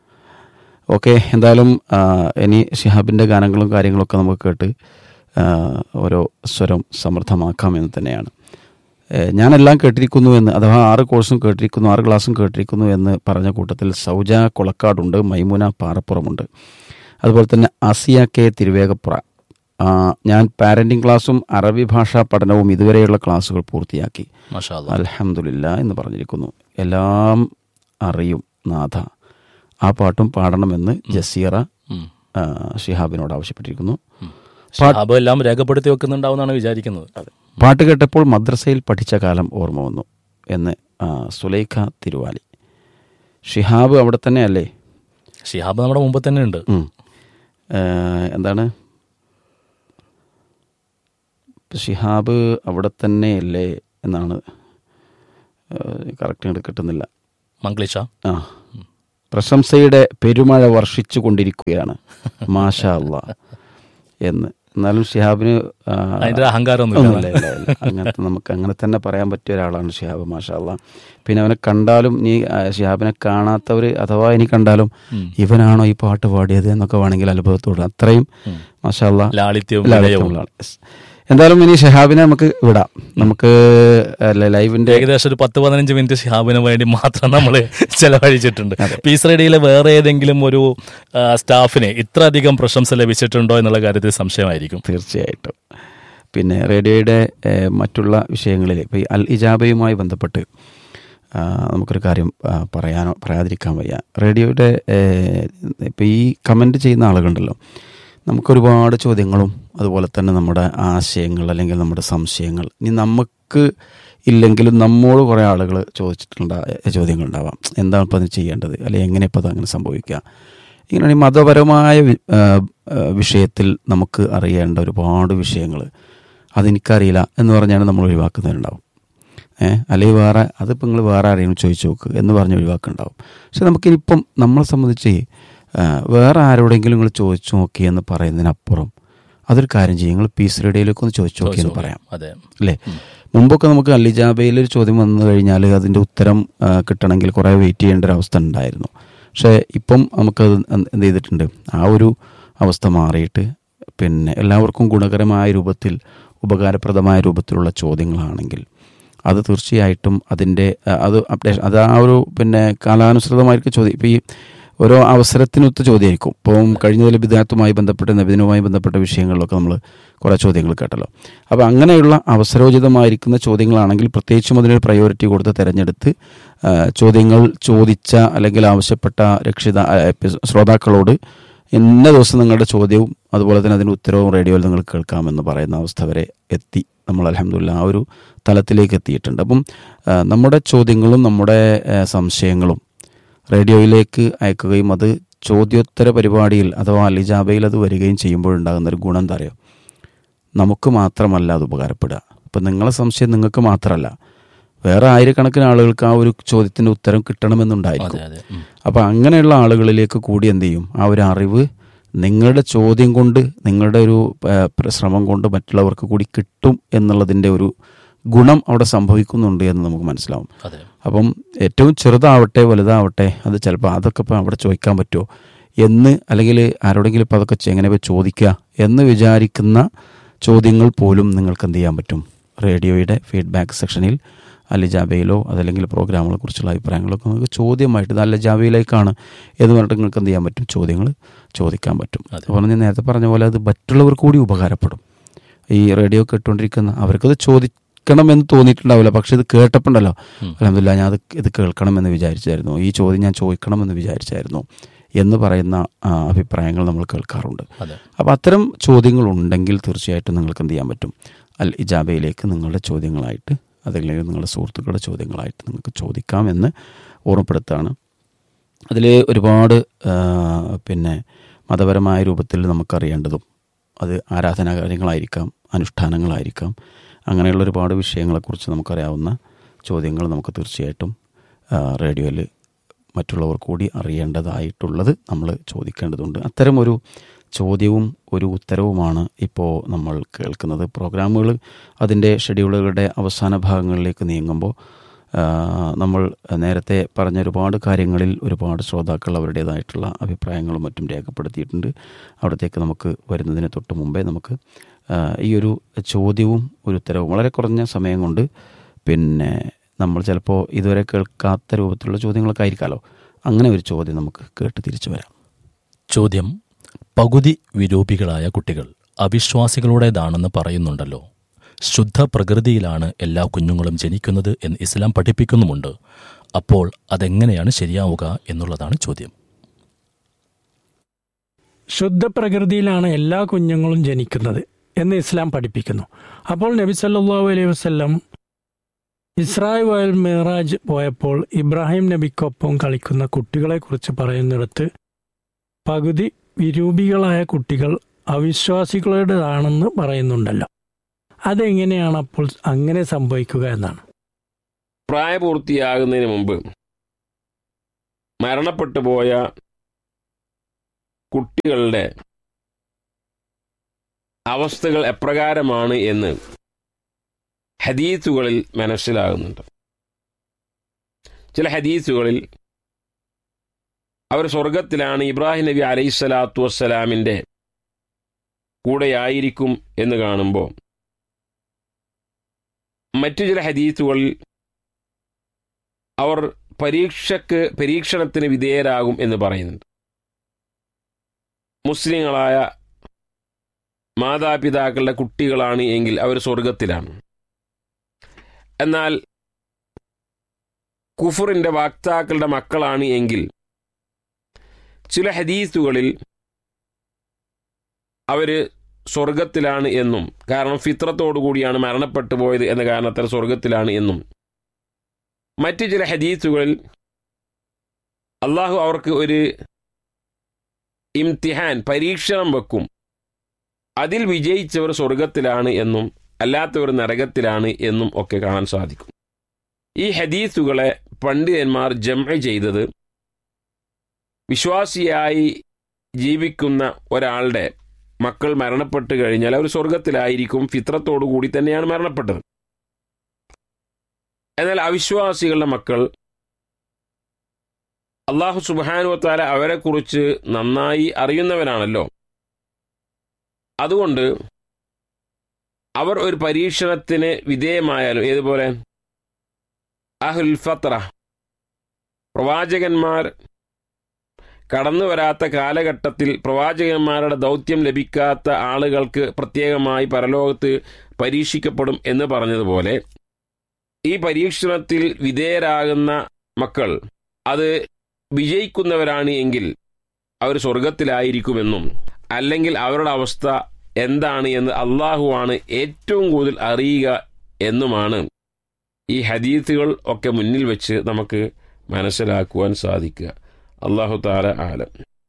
ഓക്കെ എന്തായാലും ആ, ഇനി ഷിഹാബിൻ്റെ ഗാനങ്ങളും കാര്യങ്ങളൊക്കെ നമുക്ക് കേട്ട് ആ, ഓരോ സ്വരം സമൃദ്ധമാക്കാം എന്ന് തന്നെയാണ് ഏ, ഞാനെല്ലാം കേട്ടിരിക്കുന്നു എന്ന് അഥവാ ആറ് കോഴ്സും കേട്ടിരിക്കുന്നു ആറ് ക്ലാസ്സും കേട്ടിരിക്കുന്നു എന്ന് പറഞ്ഞ കൂട്ടത്തിൽ സൗജ കൊളക്കാടുണ്ട് മൈമുന പാറപ്പുറമുണ്ട് അതുപോലെ തന്നെ ആസിയ കെ തിരുവേഗപ്പുറ ആ, ഞാൻ പാരന്റിംഗ് ക്ലാസ്സും അറബി ഭാഷാ പഠനവും ഇതുവരെയുള്ള ക്ലാസ്സുകൾ പൂർത്തിയാക്കി മാഷാ അല്ലാ. അൽഹംദുലില്ല എന്ന് പറഞ്ഞിരിക്കുന്നു എല്ലാം അറിയും നാഥ ആ പാട്ടും പാടണമെന്ന് ജസീറ ഉം. ആ, ഷിഹാബിനോട് ആവശ്യപ്പെട്ടിരിക്കുന്നു ഷിഹാബ് എല്ലാം രേഖപ്പെടുത്തി വെക്കുന്നുണ്ടാവുമെന്നാണ് വിചാരിക്കുന്നത് പാട്ട് കേട്ടപ്പോൾ മദ്രസയിൽ പഠിച്ച കാലം ഓർമ്മ വന്നു എന്ന് ആ, സുലൈഖ തിരുവാലി ഷിഹാബ് അവിടെ തന്നെ അല്ലേ ഷിഹാബ് നമ്മുടെ മുമ്പ് തന്നെ ഉണ്ട് ഉം. ഏ, എന്താണ് ഷിഹാബ് അവിടെ തന്നെയല്ലേ എന്നാണ് കറക്റ്റ് ഇങ്ങോട്ട് കിട്ടുന്നില്ല മംഗ്ലീഷ ആ പ്രശംസയുടെ പെരുമഴ വർഷിച്ചു കൊണ്ടിരിക്കുകയാണ് മാഷാ അല്ലാ എന്ന് എന്നാലും ഷിഹാബിന് ആ, അതിന്റെ അഹങ്കാരമൊന്നും ഒന്നുമില്ല ഇല്ല ഇല്ല അങ്ങനത്തെ നമുക്ക് അങ്ങനെ തന്നെ പറയാൻ പറ്റിയ ഒരാളാണ് ഷിഹാബ് മാഷാ അല്ലാ പിന്നെ അവനെ കണ്ടാലും നീ ആ, ഷിഹാബിനെ കാണാത്തവർ അഥവാ ഇനി കണ്ടാലും ഇവനാണോ ഈ പാട്ട് പാടിയത് എന്നൊക്കെ വേണമെങ്കിൽ അത്ഭുതത്തോട് അത്രയും മാഷാ അല്ലാ ലാളിത്യവും വിനയവും ലാളിത്യമുള്ള ആൾ. Yes. എന്തായാലും ഇനി ഷഹാബിനെ നമുക്ക് വിടാം നമുക്ക് അല്ല, ലൈവിന്റെ ഏകദേശം ഒരു പത്ത് പതിനഞ്ച് മിനിറ്റ് ഷിഹാബിന് വേണ്ടി മാത്രം നമ്മൾ ചെലവഴിച്ചിട്ടുണ്ട് പീസ് റേഡിയോയിലെ വേറെ ഏതെങ്കിലും ഒരു ആ, സ്റ്റാഫിന് ഇത്ര അധികം പ്രശംസ ലഭിച്ചിട്ടുണ്ടോ എന്നുള്ള കാര്യത്തിൽ സംശയമായിരിക്കും തീർച്ചയായിട്ടും പിന്നെ റേഡിയോയുടെ ഏഹ്, മറ്റുള്ള വിഷയങ്ങളിൽ ഇപ്പോൾ ഈ അൽ ഇജാബയുമായി ബന്ധപ്പെട്ട് ആ, നമുക്കൊരു കാര്യം ആ, പറയാനോ പറയാതിരിക്കാൻ വയ്യ റേഡിയോയുടെ ഇപ്പോൾ ഈ കമൻറ്റ് ചെയ്യുന്ന ആളുകളുണ്ടല്ലോ നമുക്കൊരുപാട് ചോദ്യങ്ങളും അതുപോലെ തന്നെ നമ്മുടെ ആശയങ്ങൾ അല്ലെങ്കിൽ നമ്മുടെ സംശയങ്ങൾ ഇനി നമുക്ക് ഇല്ലെങ്കിലും നമ്മോട് കുറേ ആളുകൾ ചോദിച്ചിട്ടുണ്ടാ ചോദ്യങ്ങളുണ്ടാവാം എന്താണ് ഇപ്പോൾ അതിന് ചെയ്യേണ്ടത് അല്ലെങ്കിൽ എങ്ങനെ ഇപ്പോൾ അത് അങ്ങനെ സംഭവിക്കുക ഇങ്ങനെ ഈ മതപരമായ വി- ആ, ആ, വിഷയത്തിൽ നമുക്ക് അറിയേണ്ട ഒരുപാട് വിഷയങ്ങൾ അതെനിക്കറിയില്ല എന്ന് പറഞ്ഞാണ് നമ്മൾ ഒഴിവാക്കുന്നവരുണ്ടാവും ഏഹ് അല്ലെങ്കിൽ വേറെ അതിപ്പോൾ നിങ്ങൾ വേറെ ആരെങ്കിലും ചോദിച്ചു നോക്ക് എന്ന് പറഞ്ഞ് ഒഴിവാക്കുന്നുണ്ടാവും പക്ഷെ നമുക്കിനിപ്പം നമ്മളെ സംബന്ധിച്ച് ആ, വേറെ ആരോടെങ്കിലും നിങ്ങൾ ചോദിച്ചു നോക്കി എന്ന് പറയുന്നതിനപ്പുറം അതൊരു കാര്യം ചെയ്യും നിങ്ങൾ പീസ് റേഡിയോയിലേക്ക് ഒന്ന് ചോദിച്ചു നോക്കി എന്ന് പറയാം അതെ അല്ലേ മുമ്പൊക്കെ നമുക്ക് അലിജാബയിൽ ഒരു ചോദ്യം വന്നു കഴിഞ്ഞാൽ അതിൻ്റെ ഉത്തരം ആ, കിട്ടണമെങ്കിൽ കുറേ വെയിറ്റ് ചെയ്യേണ്ട ഒരു അവസ്ഥ ഉണ്ടായിരുന്നു പക്ഷേ ഇപ്പം നമുക്കത് എന്ത് എന്ത് ചെയ്തിട്ടുണ്ട് ആ ഒരു അവസ്ഥ മാറിയിട്ട് പിന്നെ എല്ലാവർക്കും ഗുണകരമായ രൂപത്തിൽ ഉപകാരപ്രദമായ രൂപത്തിലുള്ള ചോദ്യങ്ങളാണെങ്കിൽ അത് തീർച്ചയായിട്ടും അതിൻ്റെ ആ, അത് അപ്ഡേഷൻ അത് ആ ഒരു പിന്നെ കാലാനുസൃതമായിരിക്കും ചോദ്യം ഇപ്പോൾ ഈ ഓരോ അവസരത്തിനൊത്ത് ചോദ്യമായിരിക്കും ഇപ്പം കഴിഞ്ഞതിൽ വിദ്യാർത്ഥുമായി ബന്ധപ്പെട്ട് നബിദിനുമായി ബന്ധപ്പെട്ട വിഷയങ്ങളിലൊക്കെ നമ്മൾ കുറേ ചോദ്യങ്ങൾ കേട്ടല്ലോ അപ്പോൾ അങ്ങനെയുള്ള അവസരോചിതമായിരിക്കുന്ന ചോദ്യങ്ങളാണെങ്കിൽ പ്രത്യേകിച്ചും അതിനൊരു പ്രയോറിറ്റി കൊടുത്ത് തിരഞ്ഞെടുത്ത് ആ, ചോദ്യങ്ങൾ ചോദിച്ച അല്ലെങ്കിൽ ആവശ്യപ്പെട്ട രക്ഷിത ആ, എപ്പി- ശ്രോതാക്കളോട് ഇന്ന ദിവസം നിങ്ങളുടെ ചോദ്യവും അതുപോലെ തന്നെ അതിന് ഉത്തരവും റേഡിയോയിൽ നിങ്ങൾ കേൾക്കാമെന്ന് പറയുന്ന അവസ്ഥ വരെ എത്തി നമ്മൾ അലഹമില്ല ആ ഒരു തലത്തിലേക്ക് എത്തിയിട്ടുണ്ട് അപ്പം ആ, നമ്മുടെ ചോദ്യങ്ങളും നമ്മുടെ ആ, സംശയങ്ങളും റേഡിയോയിലേക്ക് അയക്കുകയും അത് ചോദ്യോത്തര പരിപാടിയിൽ അഥവാ അലിജാബയിൽ അത് വരികയും ചെയ്യുമ്പോഴുണ്ടാകുന്ന ഒരു ഗുണം എന്താ അറിയോ നമുക്ക് മാത്രമല്ല അത് ഉപകാരപ്പെടുക ഇപ്പം നിങ്ങളെ സംശയം നിങ്ങൾക്ക് മാത്രമല്ല വേറെ ആയിരക്കണക്കിന് ആളുകൾക്ക് ആ ഒരു ചോദ്യത്തിൻ്റെ ഉത്തരം കിട്ടണമെന്നുണ്ടായിരിക്കും അതെ അതെ ഉം. അപ്പോൾ അങ്ങനെയുള്ള ആളുകളിലേക്ക് കൂടി എന്ത് ചെയ്യും ആ ഒരു അറിവ് നിങ്ങളുടെ ചോദ്യം കൊണ്ട് നിങ്ങളുടെ ഒരു ആ, പ്ര- ശ്രമം കൊണ്ട് മറ്റുള്ളവർക്ക് കൂടി കിട്ടും എന്നുള്ളതിൻ്റെ ഒരു ഗുണം അവിടെ സംഭവിക്കുന്നുണ്ട് എന്ന് നമുക്ക് മനസ്സിലാവും അതെ അപ്പം ഏറ്റവും ചെറുതാവട്ടെ വലുതാവട്ടെ അത് ചിലപ്പോൾ അതൊക്കെ ഇപ്പം അവിടെ ചോദിക്കാൻ പറ്റുമോ എന്ന് അല്ലെങ്കിൽ ആരോടെങ്കിലും ഇപ്പോൾ അതൊക്കെ ചെ- എങ്ങനെ പോയി ചോദിക്കുക എന്ന് വിചാരിക്കുന്ന ചോദ്യങ്ങൾ പോലും നിങ്ങൾക്ക് എന്ത് ചെയ്യാൻ പറ്റും റേഡിയോയുടെ ഫീഡ്ബാക്ക് സെക്ഷനിൽ അലിജാബയിലോ അതല്ലെങ്കിൽ പ്രോഗ്രാമുകളെ കുറിച്ചുള്ള അഭിപ്രായങ്ങളൊക്കെ നിങ്ങൾക്ക് ചോദ്യമായിട്ട് ഇത് അലിജാബയിലേക്കാണ് എന്ന് പറഞ്ഞിട്ട് നിങ്ങൾക്ക് എന്ത് ചെയ്യാൻ പറ്റും ചോദ്യങ്ങൾ ചോദിക്കാൻ പറ്റും അതെ. അതുപോലെ ഞാൻ നേരത്തെ പറഞ്ഞ പോലെ അത് മറ്റുള്ളവർക്ക് കൂടി ഉപകാരപ്പെടും ഈ റേഡിയോ കേട്ടുകൊണ്ടിരിക്കുന്ന അവർക്കത് ചോദിക്കണമെന്ന് തോന്നിയിട്ടുണ്ടാവില്ല പക്ഷെ ഇത് കേട്ടപ്പോണ്ടല്ലോ ഉം. അലഹമില്ല ഞാൻ അത് ഇത് കേൾക്കണമെന്ന് വിചാരിച്ചായിരുന്നു ഈ ചോദ്യം ഞാൻ ചോദിക്കണമെന്ന് വിചാരിച്ചായിരുന്നു എന്ന് പറയുന്ന ആ, അഭിപ്രായങ്ങൾ നമ്മൾ കേൾക്കാറുണ്ട് അതെ അപ്പോൾ അത്തരം ചോദ്യങ്ങൾ ഉണ്ടെങ്കിൽ തീർച്ചയായിട്ടും നിങ്ങൾക്ക് എന്ത് ചെയ്യാൻ പറ്റും അൽ ഇജാബയിലേക്ക് നിങ്ങളുടെ ചോദ്യങ്ങളായിട്ട് അതല്ലെങ്കിൽ നിങ്ങളുടെ സുഹൃത്തുക്കളുടെ ചോദ്യങ്ങളായിട്ട് നിങ്ങൾക്ക് ചോദിക്കാമെന്ന് ഓർമ്മപ്പെടുത്താണ് അതിൽ ഒരുപാട് ആ, പിന്നെ മതപരമായ രൂപത്തിൽ നമുക്കറിയേണ്ടതും അത് ആരാധനാ കാര്യങ്ങളായിരിക്കാം അനുഷ്ഠാനങ്ങളായിരിക്കാം അങ്ങനെയുള്ള ഒരുപാട് വിഷയങ്ങളെക്കുറിച്ച് നമുക്കറിയാവുന്ന ചോദ്യങ്ങൾ നമുക്ക് തീർച്ചയായിട്ടും റേഡിയോയിൽ മറ്റുള്ളവർ കൂടി അറിയേണ്ടതായിട്ടുള്ളത് നമ്മൾ ചോദിക്കേണ്ടതുണ്ട് അത്തരമൊരു ചോദ്യവും ഒരു ഉത്തരവുമാണ് ഇപ്പോൾ നമ്മൾ കേൾക്കുന്നത് പ്രോഗ്രാമുകൾ അതിൻ്റെ ഷെഡ്യൂളുകളുടെ അവസാന ഭാഗങ്ങളിലേക്ക് നീങ്ങുമ്പോൾ ആ, നമ്മൾ നേരത്തെ പറഞ്ഞ ഒരുപാട് കാര്യങ്ങളിൽ ഒരുപാട് ശ്രോതാക്കൾ അവരുടേതായിട്ടുള്ള അഭിപ്രായങ്ങളും മറ്റും രേഖപ്പെടുത്തിയിട്ടുണ്ട് അവിടത്തേക്ക് നമുക്ക് വരുന്നതിന് തൊട്ട് മുമ്പേ നമുക്ക് ആ, ഈ ഒരു ചോദ്യവും ഒരു ഉത്തരവും വളരെ കുറഞ്ഞ സമയം കൊണ്ട് പിന്നെ നമ്മൾ ചിലപ്പോൾ ഇതുവരെ കേൾക്കാത്ത രൂപത്തിലുള്ള ചോദ്യങ്ങളൊക്കെ ആയിരിക്കാമല്ലോ അങ്ങനെ ഒരു ചോദ്യം നമുക്ക് കേട്ട് തിരിച്ചു വരാം ചോദ്യം പകുതി വിരൂപികളായ കുട്ടികൾ അവിശ്വാസികളുടേതാണെന്ന് പറയുന്നുണ്ടല്ലോ ശുദ്ധ പ്രകൃതിയിലാണ് എല്ലാ കുഞ്ഞുങ്ങളും ജനിക്കുന്നത് എന്ന് ഇസ്ലാം പഠിപ്പിക്കുന്നുമുണ്ട് അപ്പോൾ അതെങ്ങനെയാണ് ശരിയാവുക എന്നുള്ളതാണ് ചോദ്യം ശുദ്ധപ്രകൃതിയിലാണ് എല്ലാ കുഞ്ഞുങ്ങളും ജനിക്കുന്നത് എന്ന് ഇസ്ലാം പഠിപ്പിക്കുന്നു അപ്പോൾ നബി സല്ലല്ലാഹു അലൈഹി വസല്ലം ഇസ്രായേൽ വയൽ മിറാജ് പോയപ്പോൾ ഇബ്രാഹിം നബിക്കൊപ്പം കളിക്കുന്ന കുട്ടികളെക്കുറിച്ച് പറയുന്നിടത്ത് പകുതി വിരൂപികളായ കുട്ടികൾ അവിശ്വാസികളുടേതാണെന്ന് പറയുന്നുണ്ടല്ലോ അതെങ്ങനെയാണ് അപ്പോൾ അങ്ങനെ സംഭവിക്കുക എന്നാണ് പ്രായപൂർത്തിയാകുന്നതിന് മുമ്പ് മരണപ്പെട്ടു പോയ കുട്ടികളുടെ അവസ്ഥകൾ എപ്രകാരമാണ് എന്ന് ഹദീസുകളിൽ മനസ്സിലാകുന്നുണ്ട് ചില ഹദീസുകളിൽ അവർ സ്വർഗത്തിലാണ് ഇബ്രാഹിം നബി അലൈഹിസ്സലാത്തു വസ്സലാമിൻ്റെ കൂടെയായിരിക്കും എന്ന് കാണുമ്പോൾ മറ്റു ചില ഹദീസുകളിൽ അവർ പരീക്ഷക്ക് പരീക്ഷണത്തിന് വിധേയരാകും എന്ന് പറയുന്നുണ്ട് മുസ്ലിങ്ങളായ മാതാപിതാക്കളുടെ കുട്ടികളാണ് എങ്കിൽ അവർ സ്വർഗത്തിലാണ് എന്നാൽ കുഫറിന്റെ വാക്താക്കളുടെ മക്കളാണ് എങ്കിൽ ചില ഹദീസുകളിൽ അവര് സ്വർഗത്തിലാണ് എന്നും കാരണം ഫിത്രത്തോടു കൂടിയാണ് മരണപ്പെട്ടു പോയത് എന്ന കാരണത്താൽ സ്വർഗത്തിലാണ് എന്നും മറ്റു ചില ഹദീസുകളിൽ അള്ളാഹു അവർക്ക് ഒരു ഇംതിഹാൻ പരീക്ഷണം വെക്കും അതിൽ വിജയിച്ചവർ സ്വർഗത്തിലാണ് എന്നും അല്ലാത്തവർ നരകത്തിലാണ് എന്നും ഒക്കെ കാണാൻ സാധിക്കും ഈ ഹദീസുകളെ പണ്ഡിതന്മാർ ജമ ചെയ്തത് വിശ്വാസിയായി ജീവിക്കുന്ന ഒരാളുടെ മക്കൾ മരണപ്പെട്ടു കഴിഞ്ഞാൽ അവർ സ്വർഗത്തിലായിരിക്കും ഫിത്രത്തോടു കൂടി തന്നെയാണ് മരണപ്പെട്ടത് എന്നാൽ അവിശ്വാസികളുടെ മക്കൾ അള്ളാഹു സുബാനുവത്താല അവരെക്കുറിച്ച് നന്നായി അറിയുന്നവനാണല്ലോ അതുകൊണ്ട് അവർ ഒരു പരീക്ഷണത്തിന് വിധേയമായാലും ഏതുപോലെ അഹുൽ ഫത്ര പ്രവാചകന്മാർ കടന്നു വരാത്ത കാലഘട്ടത്തിൽ പ്രവാചകന്മാരുടെ ദൗത്യം ലഭിക്കാത്ത ആളുകൾക്ക് പ്രത്യേകമായി പരലോകത്ത് പരീക്ഷിക്കപ്പെടും എന്ന് പറഞ്ഞതുപോലെ ഈ പരീക്ഷണത്തിൽ വിധേയരാകുന്ന മക്കൾ അത് വിജയിക്കുന്നവരാണ് എങ്കിൽ അവർ സ്വർഗത്തിലായിരിക്കുമെന്നും അല്ലെങ്കിൽ അവരുടെ അവസ്ഥ എന്താണ് എന്ന് അള്ളാഹുവാണ് ഏറ്റവും കൂടുതൽ അറിയുക എന്നുമാണ് ഈ ഹദീത്തുകൾ ഒക്കെ മുന്നിൽ വെച്ച് നമുക്ക് മനസ്സിലാക്കുവാൻ സാധിക്കുക അള്ളാഹു താല ആലം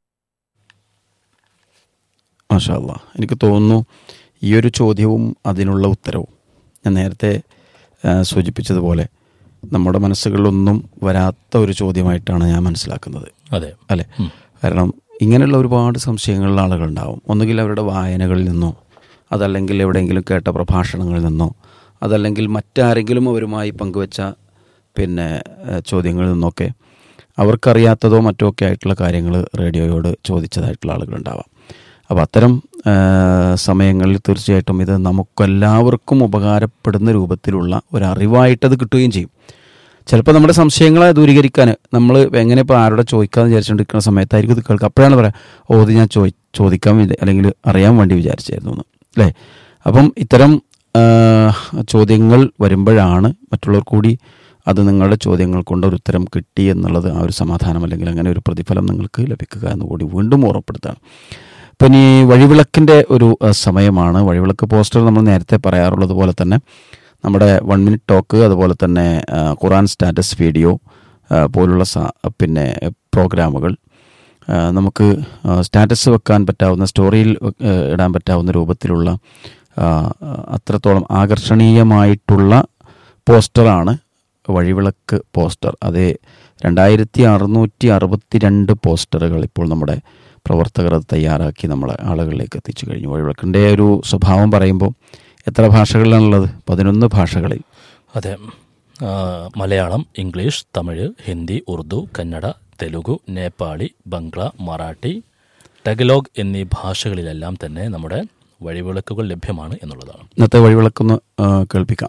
മാഷാല്ല എനിക്ക് തോന്നുന്നു ഈ ഒരു ചോദ്യവും അതിനുള്ള ഉത്തരവും ഞാൻ നേരത്തെ ആ, സൂചിപ്പിച്ചതുപോലെ നമ്മുടെ മനസ്സുകളിലൊന്നും വരാത്ത ഒരു ചോദ്യമായിട്ടാണ് ഞാൻ മനസ്സിലാക്കുന്നത് അതെ അല്ലേ ഉം. കാരണം ഇങ്ങനെയുള്ള ഒരുപാട് സംശയങ്ങളുള്ള ആളുകളുണ്ടാവും ഒന്നുകിൽ അവരുടെ വായനകളിൽ നിന്നോ അതല്ലെങ്കിൽ എവിടെയെങ്കിലും കേട്ട പ്രഭാഷണങ്ങളിൽ നിന്നോ അതല്ലെങ്കിൽ മറ്റാരെങ്കിലും അവരുമായി പങ്കുവച്ച പിന്നെ ഏഹ്, ചോദ്യങ്ങളിൽ നിന്നൊക്കെ അവർക്കറിയാത്തതോ മറ്റോ ഒക്കെ ആയിട്ടുള്ള കാര്യങ്ങൾ റേഡിയോയോട് ചോദിച്ചതായിട്ടുള്ള ആളുകളുണ്ടാവാം അപ്പോൾ അത്തരം ഏഹ്, സമയങ്ങളിൽ തീർച്ചയായിട്ടും ഇത് നമുക്കെല്ലാവർക്കും ഉപകാരപ്പെടുന്ന രൂപത്തിലുള്ള ഒരു അറിവായിട്ടത് കിട്ടുകയും ചെയ്യും ചിലപ്പോൾ നമ്മുടെ സംശയങ്ങളെ ദൂരീകരിക്കാൻ നമ്മൾ എങ്ങനെ ഇപ്പോൾ ആരോടെ ചോദിക്കാമെന്ന് വിചാരിച്ചുകൊണ്ടിരിക്കുന്ന സമയത്തായിരിക്കും ഇത് കേൾക്കുക അപ്പോഴാണ് പറയാം ഓ ഇത് ഞാൻ ചോദി ചോദിക്കാൻ വിചാ- അല്ലെങ്കിൽ അറിയാൻ വേണ്ടി വിചാരിച്ചായിരുന്നു എന്ന് അല്ലേ അപ്പം ഇത്തരം ആ, ചോദ്യങ്ങൾ വരുമ്പോഴാണ് മറ്റുള്ളവർ കൂടി അത് നിങ്ങളുടെ ചോദ്യങ്ങൾ കൊണ്ട് ഒരു ഉത്തരം കിട്ടി എന്നുള്ളത് ആ ഒരു സമാധാനം അല്ലെങ്കിൽ അങ്ങനെ ഒരു പ്രതിഫലം നിങ്ങൾക്ക് ലഭിക്കുക എന്ന് കൂടി വീണ്ടും ഓർമ്മപ്പെടുത്താണ് ഇപ്പം ഇനി വഴിവിളക്കിൻ്റെ ഒരു ആ, സമയമാണ് വഴിവിളക്ക് പോസ്റ്റർ നമ്മൾ നേരത്തെ പറയാറുള്ളത് പോലെ തന്നെ നമ്മുടെ വൺ മിനിറ്റ് ടോക്ക് അതുപോലെ തന്നെ ആ, ഖുറാൻ സ്റ്റാറ്റസ് വീഡിയോ ആ, പോലുള്ള സ- പിന്നെ പ്രോഗ്രാമുകൾ ആ, നമുക്ക് ആ, സ്റ്റാറ്റസ് വെക്കാൻ പറ്റാവുന്ന സ്റ്റോറിയിൽ ആ, ഇടാൻ പറ്റാവുന്ന രൂപത്തിലുള്ള ആ, അത്രത്തോളം ആകർഷണീയമായിട്ടുള്ള പോസ്റ്ററാണ് വഴിവിളക്ക് പോസ്റ്റർ അതേ രണ്ടായിരത്തി അറുന്നൂറ്റി അറുപത്തി രണ്ട് പോസ്റ്ററുകൾ ഇപ്പോൾ നമ്മുടെ പ്രവർത്തകർ അത് തയ്യാറാക്കി നമ്മളെ ആളുകളിലേക്ക് എത്തിച്ചു കഴിഞ്ഞു വഴിവിളക്കിൻ്റെ ഒരു സ്വഭാവം പറയുമ്പോൾ എത്ര ഭാഷകളിലാണുള്ളത് പതിനൊന്ന് ഭാഷകളിൽ അതെ ആ, മലയാളം ഇംഗ്ലീഷ് തമിഴ് ഹിന്ദി ഉറുദു കന്നഡ തെലുഗു നേപ്പാളി ബംഗ്ല മറാഠി ടഗലോഗ് എന്നീ ഭാഷകളിലെല്ലാം തന്നെ നമ്മുടെ വഴിവിളക്കുകൾ ലഭ്യമാണ് എന്നുള്ളതാണ് ഇന്നത്തെ വഴിവിളക്കൊന്ന് ആ, കേൾപ്പിക്കാം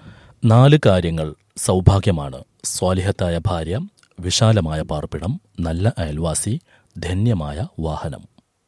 നാല് കാര്യങ്ങൾ സൗഭാഗ്യമാണ് സ്വാലിഹത്തായ ഭാര്യ വിശാലമായ പാർപ്പിടം നല്ല അയൽവാസി ധന്യമായ വാഹനം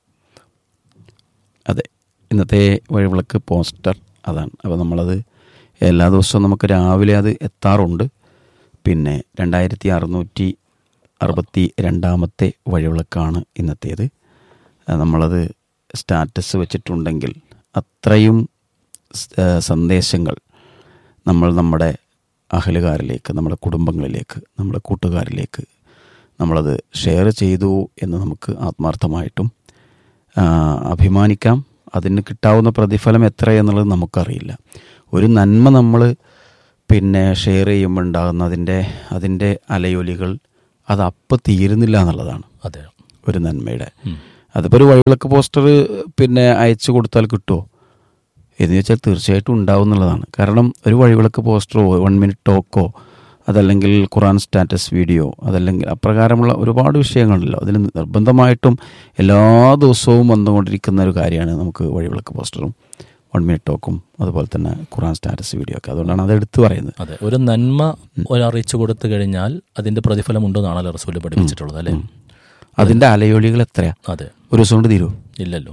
അതെ ഇന്നത്തെ വഴിവിളക്ക് പോസ്റ്റർ അതാണ് അപ്പോൾ നമ്മളത് എല്ലാ ദിവസവും നമുക്ക് രാവിലെ അത് എത്താറുണ്ട് പിന്നെ രണ്ടായിരത്തി അറുന്നൂറ്റി അറുപത്തി രണ്ടാമത്തെ വഴിവിളക്കാണ് ഇന്നത്തേത് ആ, നമ്മളത് സ്റ്റാറ്റസ് വെച്ചിട്ടുണ്ടെങ്കിൽ അത്രയും സ്- ആ, സന്ദേശങ്ങൾ നമ്മൾ നമ്മുടെ അഹലുകാരിലേക്ക് നമ്മുടെ കുടുംബങ്ങളിലേക്ക് നമ്മുടെ കൂട്ടുകാരിലേക്ക് നമ്മളത് ഷെയർ ചെയ്തു എന്ന് നമുക്ക് ആത്മാർത്ഥമായിട്ടും ആ, അഭിമാനിക്കാം അതിന് കിട്ടാവുന്ന പ്രതിഫലം എത്ര എന്നുള്ളത് നമുക്കറിയില്ല ഒരു നന്മ നമ്മൾ പിന്നെ ഷെയർ ചെയ്യുമ്പോൾ ഉണ്ടാകുന്ന അതിൻ്റെ അതിൻ്റെ അലയൊലികൾ അത് അപ്പം തീരുന്നില്ല എന്നുള്ളതാണ് അതെ ഒരു നന്മയുടെ ഉം. അതിപ്പോൾ ഒരു വഴിവിളക്ക് പോസ്റ്റർ പിന്നെ അയച്ചു കൊടുത്താൽ കിട്ടുമോ എന്ന് വെച്ചാൽ തീർച്ചയായിട്ടും ഉണ്ടാവും എന്നുള്ളതാണ് കാരണം ഒരു വഴിവിളക്ക് പോസ്റ്ററോ വൺ മിനിറ്റ് ടോക്കോ അതല്ലെങ്കിൽ ഖുറാൻ സ്റ്റാറ്റസ് വീഡിയോ അതല്ലെങ്കിൽ അപ്രകാരമുള്ള ഒരുപാട് വിഷയങ്ങളുണ്ടല്ലോ അതിൽ നിർബന്ധമായിട്ടും എല്ലാ ദിവസവും വന്നുകൊണ്ടിരിക്കുന്ന ഒരു കാര്യമാണ് നമുക്ക് വഴിവിളക്ക് പോസ്റ്ററും വൺ മിനിറ്റ് ടോക്കും അതുപോലെ തന്നെ ഖുറാൻ സ്റ്റാറ്റസ് വീഡിയോ ഒക്കെ അതുകൊണ്ടാണ് അത് എടുത്തു പറയുന്നത് അതെ ഒരു നന്മ ഒരു അറിയിച്ചു കൊടുത്തു കഴിഞ്ഞാൽ അതിന്റെ പ്രതിഫലം ഉണ്ടെന്നാണല്ലോ റസൂല് പഠിപ്പിച്ചിട്ടുള്ളത് അല്ലേ അതിൻ്റെ അലയൊലികൾ എത്രയാ അതെ ഒരു ദിവസം കൊണ്ട് തീരുമോ ഇല്ലല്ലോ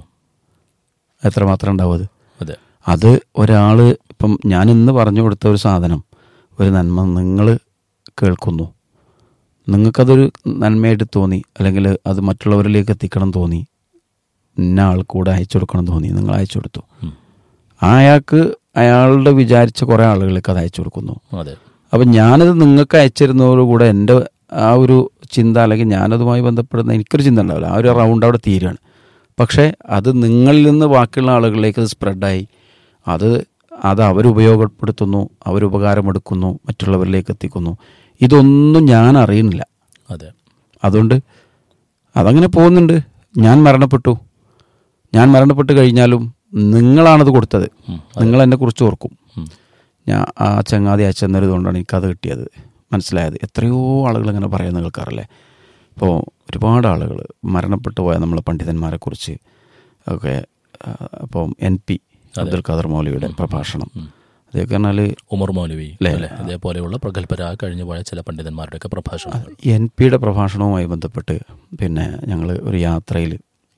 എത്ര മാത്രം ഉണ്ടാവും അത് അതെ അത് ഒരാൾ ഇപ്പം ഞാൻ ഇന്ന് പറഞ്ഞു കൊടുത്ത ഒരു സാധനം ഒരു നന്മ നിങ്ങൾ കേൾക്കുന്നു നിങ്ങൾക്കതൊരു നന്മയായിട്ട് തോന്നി അല്ലെങ്കിൽ അത് മറ്റുള്ളവരിലേക്ക് എത്തിക്കണം തോന്നി ഇന്ന ആൾ കൂടെ അയച്ചു കൊടുക്കണം തോന്നി നിങ്ങൾ അയച്ചു കൊടുത്തു ഉം. ആ അയാൾക്ക് അയാളുടെ വിചാരിച്ച കുറേ ആളുകൾക്ക് അത് അയച്ചു കൊടുക്കുന്നു അതെ അപ്പം ഞാനത് നിങ്ങൾക്ക് അയച്ചിരുന്നതോടുകൂടെ എൻ്റെ ആ ഒരു ചിന്ത അല്ലെങ്കിൽ ഞാനതുമായി ബന്ധപ്പെടുന്ന എനിക്കൊരു ചിന്ത ഉണ്ടാവില്ല ആ ഒരു റൗണ്ട് അവിടെ തീരുകയാണ് പക്ഷേ അത് നിങ്ങളിൽ നിന്ന് ബാക്കിയുള്ള ആളുകളിലേക്ക് അത് സ്പ്രെഡായി അത് അത് അവരുപയോഗപ്പെടുത്തുന്നു അവരുപകാരമെടുക്കുന്നു മറ്റുള്ളവരിലേക്ക് എത്തിക്കുന്നു ഇതൊന്നും ഞാൻ അറിയുന്നില്ല അതെ അതുകൊണ്ട് അതങ്ങനെ പോകുന്നുണ്ട് ഞാൻ മരണപ്പെട്ടു ഞാൻ മരണപ്പെട്ട് കഴിഞ്ഞാലും നിങ്ങളാണത് കൊടുത്തത് ഉം. നിങ്ങൾ എന്നെ കുറിച്ച് ഓർക്കും ഉം. ഞാൻ ആ ചങ്ങാതി അയച്ചെന്നൊരു കൊണ്ടാണ് എനിക്കത് കിട്ടിയത് മനസ്സിലായത് എത്രയോ ആളുകൾ ഇങ്ങനെ പറയുന്നത് കേൾക്കാറില്ലേ ഇപ്പോൾ ഒരുപാട് ആളുകൾ മരണപ്പെട്ടു പോയ നമ്മളെ പണ്ഡിതന്മാരെക്കുറിച്ച് ഒക്കെ ആ, അപ്പം എൻ പി അബ്ദുൽ ഖാദർ മൗലവിയുടെ പ്രഭാഷണം അതൊക്കെ പറഞ്ഞാൽ ഉമർ മൗലവി അല്ലേ? അല്ലേ അതേപോലെയുള്ള പ്രഗത്ഭരായ കഴിഞ്ഞു പോയ ചില പണ്ഡിതന്മാരുടെയൊക്കെ പ്രഭാഷണങ്ങൾ എൻ പിയുടെ പ്രഭാഷണവുമായി ബന്ധപ്പെട്ട് പിന്നെ ഞങ്ങൾ ഒരു യാത്രയിൽ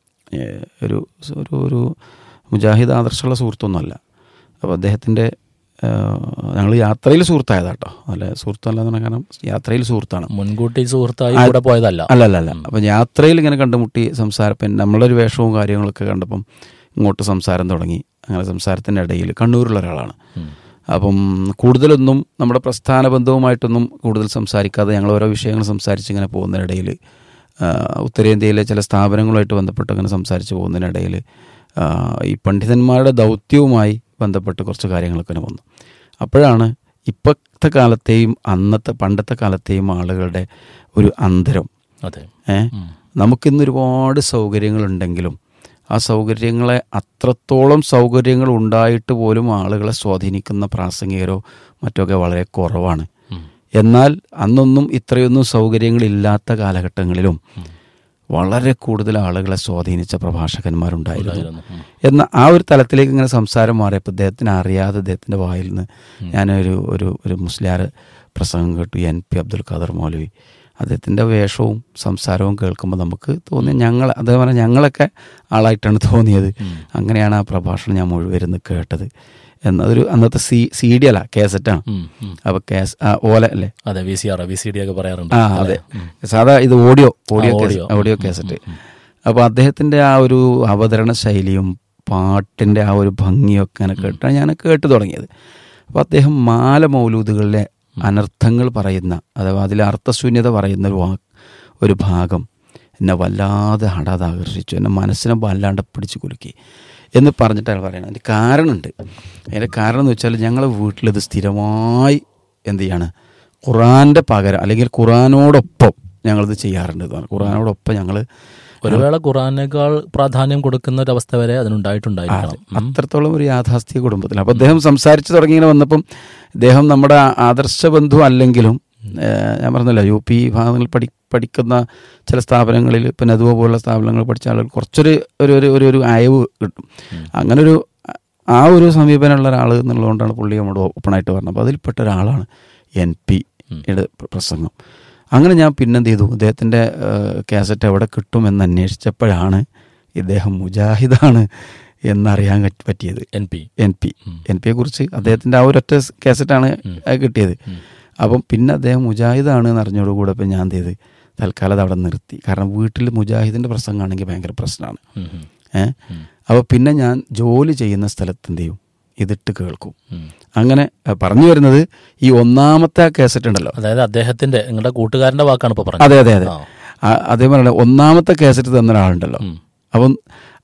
ഒരു ഒരു ഒരു മുജാഹിദ് ആദർശമുള്ള സുഹൃത്തൊന്നുമല്ല അപ്പോൾ അദ്ദേഹത്തിൻ്റെ ഞങ്ങൾ യാത്രയിൽ സുഹൃത്തായതാട്ടോ അല്ല സുഹൃത്തല്ല എന്ന് പറഞ്ഞാൽ കാരണം യാത്രയിൽ സുഹൃത്താണ് മുൻകൂട്ടി സുഹൃത്തായി കൂടെ പോയതല്ല അല്ല അല്ല അല്ല അപ്പം യാത്രയിൽ ഇങ്ങനെ കണ്ടുമുട്ടി സംസാരം പിന്നെ നമ്മളൊരു വേഷവും കാര്യങ്ങളൊക്കെ കണ്ടപ്പം ഇങ്ങോട്ട് സംസാരം തുടങ്ങി അങ്ങനെ സംസാരത്തിൻ്റെ ഇടയിൽ കണ്ണൂരുള്ള ഒരാളാണ് ഉം. അപ്പം കൂടുതലൊന്നും നമ്മുടെ പ്രസ്ഥാന ബന്ധവുമായിട്ടൊന്നും കൂടുതൽ സംസാരിക്കാതെ ഞങ്ങൾ ഓരോ വിഷയങ്ങൾ സംസാരിച്ച് ഇങ്ങനെ പോകുന്നതിനിടയിൽ ആ, ഉത്തരേന്ത്യയിലെ ചില സ്ഥാപനങ്ങളുമായിട്ട് ബന്ധപ്പെട്ട് അങ്ങനെ സംസാരിച്ച് പോകുന്നതിനിടയിൽ ആ, ഈ പണ്ഡിതന്മാരുടെ ദൗത്യവുമായി ബന്ധപ്പെട്ട് കുറച്ച് കാര്യങ്ങളൊക്കെ ഇങ്ങനെ വന്നു അപ്പോഴാണ് ഇപ്പോഴത്തെ കാലത്തെയും അന്നത്തെ പണ്ടത്തെ കാലത്തെയും ആളുകളുടെ ഒരു അന്തരം അതെ ഏ ഉം. നമുക്കിന്ന് ഒരുപാട് സൗകര്യങ്ങളുണ്ടെങ്കിലും ആ സൗകര്യങ്ങളെ അത്രത്തോളം സൗകര്യങ്ങൾ ഉണ്ടായിട്ട് പോലും ആളുകളെ സ്വാധീനിക്കുന്ന പ്രാസംഗികരോ മറ്റൊക്കെ വളരെ കുറവാണ് ഉം. എന്നാൽ അന്നൊന്നും ഇത്രയൊന്നും സൗകര്യങ്ങളില്ലാത്ത കാലഘട്ടങ്ങളിലും വളരെ കൂടുതൽ ആളുകളെ സ്വാധീനിച്ച പ്രഭാഷകന്മാരുണ്ടായിരുന്നു ഉണ്ടായിരുന്നു. ഉം. എന്ന ആ ഒരു തലത്തിലേക്ക് ഇങ്ങനെ സംസാരം മാറിയപ്പോൾ അദ്ദേഹത്തിന് അറിയാതെ അദ്ദേഹത്തിൻ്റെ വായിൽ നിന്ന് ഞാനൊരു ഒരു ഒരു മുസ്ലിയാർ പ്രസംഗം കേട്ടു എൻ പി അബ്ദുൽ ഖാദർ മൗലവി അദ്ദേഹത്തിൻ്റെ വേഷവും സംസാരവും കേൾക്കുമ്പോൾ നമുക്ക് തോന്നിയ ഞങ്ങൾ അതേപോലെ ഞങ്ങളൊക്കെ ആളായിട്ടാണ് തോന്നിയത് അങ്ങനെയാണ് ആ പ്രഭാഷണം ഞാൻ മുഴുവൻ കേട്ടത് എന്നതൊരു അന്നത്തെ സി സി ഡി അല്ല കേസറ്റാണ് ഉം. ഉം. അപ്പോൾ കേസ് ആ ഓല അല്ലേ അതെ V C R V C D ഒക്കെ പറയാറുണ്ട് ആ അതെ സാധാ ഇത് ഓഡിയോ ഓഡിയോ ആ, കേസ- audio. ഓഡിയോ കാസറ്റ് അപ്പോൾ അദ്ദേഹത്തിൻ്റെ ആ ഒരു അവതരണ ശൈലിയും പാട്ടിൻ്റെ ആ ഒരു ഭംഗിയൊക്കെ ഇങ്ങനെ കേട്ടാണ് ഞാൻ കേട്ടു തുടങ്ങിയത് അപ്പോൾ അദ്ദേഹം മാല മൗലൂദുകളിലെ അനർത്ഥങ്ങൾ പറയുന്ന അഥവാ അതിലെ അർത്ഥശൂന്യത പറയുന്ന ഒരു വാ ഒരു ഭാഗം എന്നെ വല്ലാതെ ഹഠാത് ആകർഷിച്ചു എന്നെ മനസ്സിനെ വല്ലാണ്ട് പിടിച്ചു കുലുക്കി എന്ന് പറഞ്ഞിട്ടാണ് പറയുന്നത് അതിൻ്റെ കാരണമുണ്ട് അതിൻ്റെ കാരണം എന്ന് വെച്ചാൽ ഞങ്ങളെ വീട്ടിലിത് സ്ഥിരമായി എന്ത് ചെയ്യാണ് ഖുറാൻ്റെ പകരം അല്ലെങ്കിൽ ഖുറാനോടൊപ്പം ഞങ്ങളിത് ചെയ്യാറുണ്ട് ഇതാണ് ഖുറാനോടൊപ്പം ഞങ്ങൾ ഒരു വേള ഖുറാനേക്കാൾ പ്രാധാന്യം കൊടുക്കുന്ന ഒരു അവസ്ഥ വരെ അതിനുണ്ടായിട്ടുണ്ടായിരിക്കണം ഉം. അത്രത്തോളം ഒരു യാഥാസ്ഥിക കുടുംബത്തിൽ അപ്പോൾ അദ്ദേഹം സംസാരിച്ച് തുടങ്ങി ഇങ്ങനെ വന്നപ്പം ഇദ്ദേഹം നമ്മുടെ ആദർശ ബന്ധു അല്ലെങ്കിലും ഏഹ്, ഞാൻ പറഞ്ഞല്ലോ യു പി ഭാഗങ്ങളിൽ പഠി പഠിക്കുന്ന ചില സ്ഥാപനങ്ങളിൽ ഇപ്പം നദുവ പോലുള്ള സ്ഥാപനങ്ങൾ പഠിച്ച ആളുകൾ കുറച്ചൊരു ഒരു ഒരു ഒരു ഒരു അയവ് കിട്ടും അങ്ങനെ ഒരു ആ ഒരു സമീപനമുള്ള ഒരാൾ എന്നുള്ളതുകൊണ്ടാണ് പുള്ളി നമ്മുടെ ഓപ്പണായിട്ട് പറഞ്ഞത് അപ്പോൾ അതിൽപ്പെട്ട ഒരാളാണ് എൻ പി യുടെ പ്രസംഗം അങ്ങനെ ഞാൻ പിന്നെന്ത് ചെയ്തു ഇദ്ദേഹത്തിൻ്റെ കാസറ്റ് എവിടെ കിട്ടുമെന്ന് അന്വേഷിച്ചപ്പോഴാണ് ഇദ്ദേഹം മുജാഹിദാണ് എന്നറിയാൻ പറ്റ- പറ്റിയത് N P N P N പിയെ കുറിച്ച് അദ്ദേഹത്തിൻ്റെ ആ ഒരൊറ്റ കാസറ്റാണ് കിട്ടിയത് അപ്പം പിന്നെ അദ്ദേഹം മുജാഹിദാണ് എന്ന് അറിഞ്ഞോടുകൂടെ ഇപ്പം ഞാൻ എന്ത് ചെയ്ത് തൽക്കാലം അത് അവിടെ നിർത്തി കാരണം വീട്ടിൽ മുജാഹിദിൻ്റെ പ്രസംഗമാണെങ്കിൽ ഭയങ്കര പ്രശ്നമാണ് ഉം, ഉം. ഏഹ് അപ്പോൾ പിന്നെ ഞാൻ ജോലി ചെയ്യുന്ന സ്ഥലത്ത് എന്ത് ചെയ്യും ഇതിട്ട് കേൾക്കും ഉം. അങ്ങനെ അഹ് പറഞ്ഞു വരുന്നത് ഈ ഒന്നാമത്തെ ആ കാസറ്റ് ഉണ്ടല്ലോ അതായത് അദ്ദേഹത്തിന്റെ നിങ്ങളുടെ കൂട്ടുകാരന്റെ വാക്കാണ് ഇപ്പൊ പറഞ്ഞത് അതെ അതെ അതെ ആ. ആ- അതേപോലെ ഒന്നാമത്തെ കാസറ്റ് തന്ന ഒരാളുണ്ടല്ലോ ഉം. അപ്പം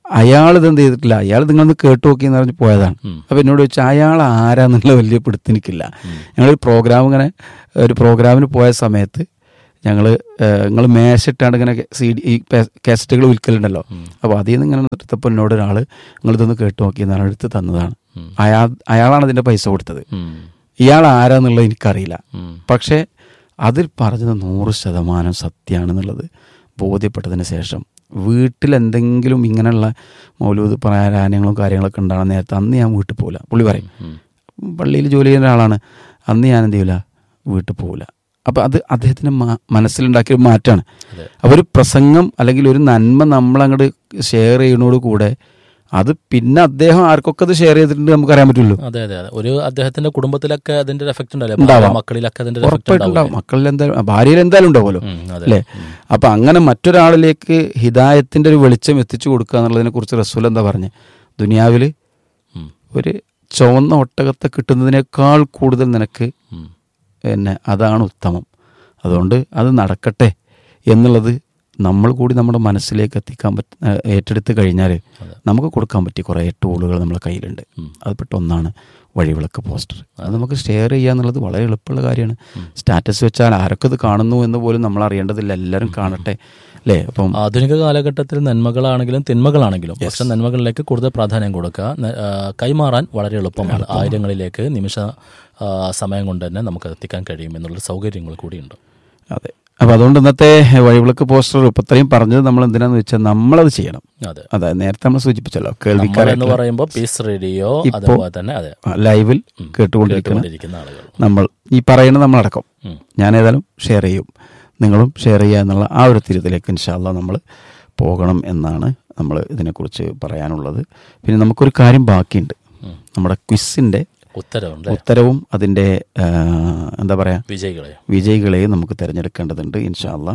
അയാൾ ഇതെന്ത് ചെയ്തിട്ടില്ല അയാൾ നിങ്ങളൊന്ന് കേട്ടു നോക്കി എന്ന് പറഞ്ഞ് പോയതാണ് ഉം. അപ്പോൾ എന്നോട് ചോദിച്ചു അയാൾ ആരാന്നുള്ള വലിയ പിടുത്തെനിക്കില്ല ഞങ്ങൾ പ്രോഗ്രാം ഇങ്ങനെ ഒരു പ്രോഗ്രാമിന് പോയ സമയത്ത് ഞങ്ങൾ നിങ്ങൾ മേശിട്ടാണ് ഇങ്ങനെ സി ഡി ഈ കാസറ്റുകൾ വിൽക്കലുണ്ടല്ലോ അപ്പോൾ അതിൽ നിന്ന് ഇങ്ങനെ എടുത്തപ്പോൾ എന്നോട് ഒരാൾ നിങ്ങളിതൊന്ന് കേട്ടു നോക്കി എന്നാണ് എടുത്ത് തന്നതാണ് ഉം. അയാൾ അയാളാണ് ഇതിൻ്റെ പൈസ കൊടുത്തത് ഉം. ഇയാൾ ആരാന്നുള്ളത് എനിക്കറിയില്ല ഉം. പക്ഷേ അതിൽ പറഞ്ഞത് നൂറ് ശതമാനം സത്യമാണെന്നുള്ളത് ബോധ്യപ്പെട്ടതിന് ശേഷം വീട്ടിൽ എന്തെങ്കിലും ഇങ്ങനെയുള്ള മൗലൂദ് പറയാനങ്ങളും കാര്യങ്ങളൊക്കെ ഉണ്ടാകുന്ന നേരത്തെ അന്ന് ഞാൻ വീട്ടിൽ പോകില്ല പുള്ളി പറയും ഉം. പള്ളിയിൽ ജോലി ചെയ്യുന്ന ഒരാളാണ് അന്ന് ഞാൻ എന്ത് ചെയ്യില്ല വീട്ടിൽ പോകില്ല അപ്പം അത് അദ്ദേഹത്തിന് മാ- മനസ്സിലുണ്ടാക്കിയ ഒരു മാറ്റമാണ് അതെ. അപ്പോൾ ഒരു പ്രസംഗം അല്ലെങ്കിൽ ഒരു നന്മ നമ്മൾ അങ്ങോട്ട് ഷെയർ ചെയ്യുന്നതോട് കൂടെ അത് പിന്നെ അദ്ദേഹം ആർക്കൊക്കെ അത് ഷെയർ ചെയ്തിട്ടുണ്ട് നമുക്കറിയാൻ പറ്റുള്ളൂ അതെ അതെ അതെ ഒരു അദ്ദേഹത്തിന്റെ കുടുംബത്തിലൊക്കെ അതിന്റെ ഒരു എഫക്ട് ഉണ്ടല്ലോ ഉണ്ടാവാം. ഭാര്യ, മക്കളിലൊക്കെ അതിന്റെ ഒരു എഫക്ട് ഉറപ്പായിട്ടുണ്ടാവും മക്കളിൽ എന്തായാലും ഭാര്യയിൽ എന്തായാലും ഉണ്ടാവുമല്ലോ അതെ അല്ലേ അപ്പൊ അങ്ങനെ മറ്റൊരാളിലേക്ക് ഹിദായത്തിന്റെ ഒരു വെളിച്ചം എത്തിച്ചു കൊടുക്കുക എന്നുള്ളതിനെ കുറിച്ച് റസൂൽ എന്താ പറഞ്ഞ് ദുനിയാവിൽ ഉം. ഒരു ചുവന്ന ഒട്ടകത്തെ കിട്ടുന്നതിനേക്കാൾ കൂടുതൽ നിനക്ക് ഉം. പിന്നെ അതാണ് ഉത്തമം അതുകൊണ്ട് അത് നടക്കട്ടെ എന്നുള്ളത് നമ്മൾ കൂടി നമ്മുടെ മനസ്സിലേക്ക് എത്തിക്കാൻ പറ്റ ഏഹ് ഏറ്റെടുത്ത് കഴിഞ്ഞാൽ നമുക്ക് കൊടുക്കാൻ പറ്റിയ കുറേ ടൂളുകൾ നമ്മുടെ കയ്യിലുണ്ട് ഉം. അത് പെട്ട ഒന്നാണ് വഴിവിളക്ക് പോസ്റ്റർ അത് നമുക്ക് ഷെയർ ചെയ്യുക എന്നുള്ളത് വളരെ എളുപ്പമുള്ള കാര്യമാണ് സ്റ്റാറ്റസ് വെച്ചാൽ ആരൊക്കെ ഇത് കാണുന്നു എന്ന് പോലും നമ്മൾ അറിയേണ്ടതില്ല എല്ലാവരും കാണട്ടെ അല്ലേ അപ്പം ആധുനിക കാലഘട്ടത്തിൽ നന്മകളാണെങ്കിലും തിന്മകളാണെങ്കിലും പക്ഷെ നന്മകളിലേക്ക് കൂടുതൽ പ്രാധാന്യം കൊടുക്കുക ന- ആ, കൈമാറാൻ വളരെ എളുപ്പമാണ് ആയിരങ്ങളിലേക്ക് നിമിഷ ആ, സമയം കൊണ്ട് തന്നെ നമുക്ക് എത്തിക്കാൻ കഴിയും എന്നുള്ള സൗകര്യങ്ങൾ കൂടിയുണ്ട് അതെ അപ്പം അതുകൊണ്ട് ഇന്നത്തെ വഴിവിളക്ക് പോസ്റ്റർ ഇപ്പത്രയും പറഞ്ഞത് നമ്മൾ എന്തിനാന്ന് വെച്ചാൽ നമ്മളത് ചെയ്യണം അതെ അതായത് നേരത്തെ നമ്മൾ സൂചിപ്പിച്ചല്ലോ നമ്മൾ എന്ന് കേൾവിക്കാരായിട്ടുള്ള പറയുമ്പോൾ പീസ് റേഡിയോ ഇപ്പോ- അതുപോലെ തന്നെ അതെ ലൈവിൽ കേട്ടുകൊണ്ടിരിക്കുന്ന കേട്ടുകൊണ്ടിരിക്കുന്ന ആളുകൾ നമ്മൾ ഈ പറയുന്ന നമ്മളടക്കം ഉം. ഞാൻ ഏതായാലും ഷെയർ ചെയ്യും നിങ്ങളും ഷെയർ ചെയ്യുക എന്നുള്ള ആ ഒരു തിരുത്തിലേക്ക് ഇൻഷാല്ല നമ്മൾ പോകണം എന്നാണ് നമ്മൾ ഇതിനെക്കുറിച്ച് പറയാനുള്ളത് പിന്നെ നമുക്കൊരു കാര്യം ബാക്കിയുണ്ട് ഉം. നമ്മുടെ ക്വിസിൻ്റെ ഉത്തരവുണ്ട് ഉത്തരവും അതിൻ്റെ ആ, എന്താ പറയുക വിജയികളെ വിജയികളെയും നമുക്ക് തിരഞ്ഞെടുക്കേണ്ടതുണ്ട് ഇൻഷാല്ല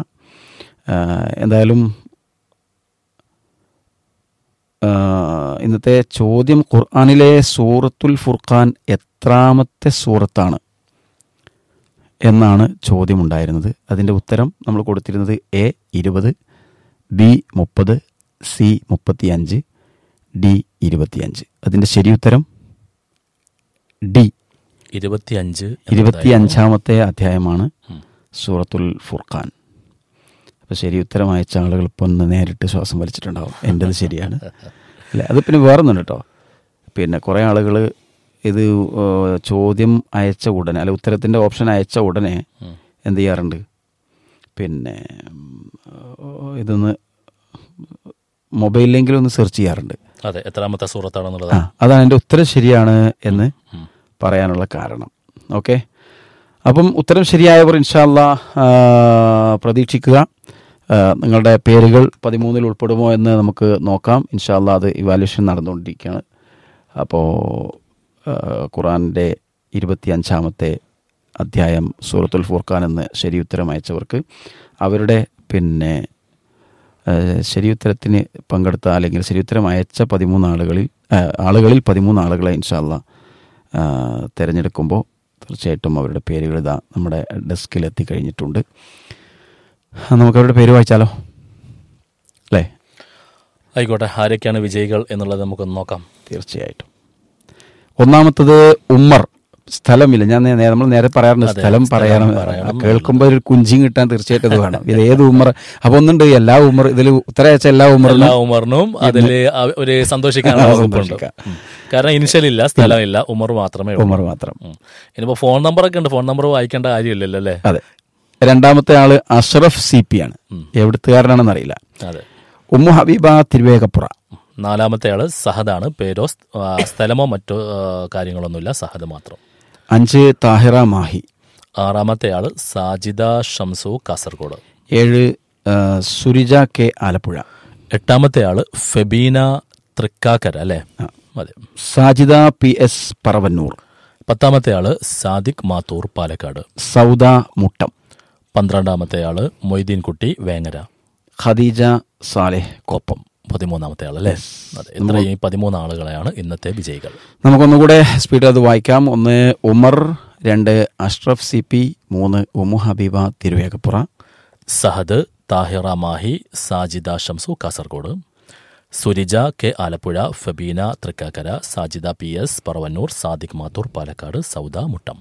എന്തായാലും ആ, ഇന്നത്തെ ചോദ്യം ഖുർആാനിലെ സൂറത്തുൽ ഫുർഖാൻ എത്രാമത്തെ സൂറത്താണ് എന്നാണ് ചോദ്യമുണ്ടായിരുന്നത് അതിൻ്റെ ഉത്തരം നമ്മൾ കൊടുത്തിരുന്നത് എ ഇരുപത് ബി മുപ്പത് സി മുപ്പത്തിയഞ്ച് ഡി ഇരുപത്തിയഞ്ച് അതിൻ്റെ ശരി ഉത്തരം ഡി ഇരുപത്തിയഞ്ച് ഇരുപത്തിയഞ്ചാമത്തെ അധ്യായമാണ് ഉം. സൂറത്തുൽ ഫുർഖാൻ അപ്പോൾ ശരി ഉത്തരം അയച്ച ആളുകൾ ഇപ്പം ഒന്ന് നേരിട്ട് ശ്വാസം വലിച്ചിട്ടുണ്ടാവും എൻ്റെത് ശരിയാണ് അല്ലേ അത് പിന്നെ വേറൊന്നുണ്ട് കേട്ടോ പിന്നെ കുറേ ആളുകൾ ഇത് ഏഹ്, ചോദ്യം അയച്ച ഉടനെ അല്ല ഉത്തരത്തിൻ്റെ ഓപ്ഷൻ അയച്ച ഉടനെ ഉം. എന്ത് ചെയ്യാറുണ്ട് പിന്നെ ഉം, ഇതൊന്ന് മൊബൈലിലെങ്കിലും ഒന്ന് സെർച്ച് ചെയ്യാറുണ്ട് അതെ എത്രാമത്തെ സൂറത്താണെന്നുള്ളത് ആ അതാണ് എൻ്റെ ഉത്തരം ശരിയാണ് എന്ന് ഉം. പറയാനുള്ള കാരണം ഓക്കെ അപ്പം ഉത്തരം ശരിയായവർ ഇൻഷാല്ല പ്രതീക്ഷിക്കുക ആ, നിങ്ങളുടെ പേരുകൾ പതിമൂന്നിൽ ഉൾപ്പെടുമോ എന്ന് നമുക്ക് നോക്കാം ഇൻഷാല്ല അത് ഇവാലുവേഷൻ നടന്നുകൊണ്ടിരിക്കുകയാണ് അപ്പോൾ ഖുറാൻ്റെ ഇരുപത്തിയഞ്ചാമത്തെ അധ്യായം സൂറത്തുൽ ഫുർഖാൻ എന്ന് ശരി ഉത്തരം അയച്ചവർക്ക് അവരുടെ പിന്നെ ആ, ശരിയുത്തരത്തിന് പങ്കെടുത്ത അല്ലെങ്കിൽ ശരിയുത്തരം അയച്ച പതിമൂന്ന് ആളുകളിൽ ആ, ആളുകളിൽ പതിമൂന്ന് ആളുകളെ ഇൻഷാല്ല തിരഞ്ഞെടുക്കുമ്പോൾ തീർച്ചയായിട്ടും അവരുടെ പേരുകൾ ഇതാ നമ്മുടെ ഡെസ്കിൽ എത്തിക്കഴിഞ്ഞിട്ടുണ്ട് ആ, നമുക്ക് അവരുടെ പേര് വായിച്ചാലോ അല്ലേ ആയിക്കോട്ടെ ആരൊക്കെയാണ് വിജയികൾ എന്നുള്ളത് നമുക്കൊന്ന് നോക്കാം തീർച്ചയായിട്ടും ഒന്നാമത്തത് ഉമ്മർ സ്ഥലമില്ല ഞാൻ നേ- നമ്മൾ നേരെ പറയാറുണ്ട് അതെ, സ്ഥലം സ്ഥലം പറയണം പറയണം. കേൾക്കുമ്പോൾ ഒരു കുഞ്ചിങ് കിട്ടാൻ തീർച്ചയായിട്ടും ഇത് വേണം ഇത് ഏത് ഉമ്മർ അപ്പൊ ഒന്നുണ്ട് എല്ലാ ഉമ്മർ ഇതിൽ ഉത്തരയച്ച എല്ലാ ഉമ്മറിനും എല്ലാ ഉമറിനും അതിൽ ഒരു സന്തോഷിക്കാനുള്ള ആ, വകുപ്പുണ്ട് സന്തോഷിക്കാം. ഉം. കാരണം ഇനിഷ്യൽ ഇല്ല സ്ഥലമില്ല ഉമർ മാത്രമേ ഉള്ളൂ ഉമ്മർ മാത്രം ഉം. ഇനിയിപ്പോ ഫോൺ നമ്പർ ഒക്കെ ഉണ്ട് ഫോൺ നമ്പർ വായിക്കേണ്ട കാര്യമില്ലല്ലോ അല്ലേ അതെ രണ്ടാമത്തെ ആള് അഷ്റഫ് സി പി ആണ് ഉം. എവിടുത്തുകാരനാണെന്ന് അറിയില്ല അതെ ഉമ്മു ഹബീബ തിരുവേഗപ്പുറ നാലാമത്തെ ആള് സഹദാണ് പേരോ സ്- ആ, സ്ഥലമോ മറ്റോ ആ, കാര്യങ്ങളൊന്നുമില്ല സഹദ് മാത്രം അഞ്ച് താഹിറ മാഹി ആറാമത്തെ ആള് സാജിദ ഷംസു കാസർഗോഡ് ഏഴ് ആ, സുരിജ കെ ആലപ്പുഴ എട്ടാമത്തെ ആള് ഫെബീന തൃക്കാക്കര അല്ലേ ആ. അതെ സാജിദ പി എസ് പറവന്നൂർ പത്താമത്തെ ആള് സാദിഖ് മാത്തൂർ പാലക്കാട് സൗദ മുട്ടം പന്ത്രണ്ടാമത്തെ ആള് മൊയ്തീൻ കുട്ടി വേങ്ങര ഖദീജ സാലെഹ് കോപ്പം പതിമൂന്നാമത്തെ ആൾ അല്ലേ അതെ ഇത്രയും പതിമൂന്ന് ആളുകളെയാണ് ഇന്നത്തെ വിജയികൾ നമുക്കൊന്നുകൂടെ സ്പീഡ് അത് വായിക്കാം ഒന്ന് ഉമർ രണ്ട് അഷ്റഫ് സി പി മൂന്ന് Ummu Habeeba Thiruvegappura Sahad Thahira Mahe Sajida Shamsu Kasaragod Surija K Alappuzha Fabeena Thrikkakara Sajida P S Paravannur Sadiq Mathur Palakkad Sauda Muttam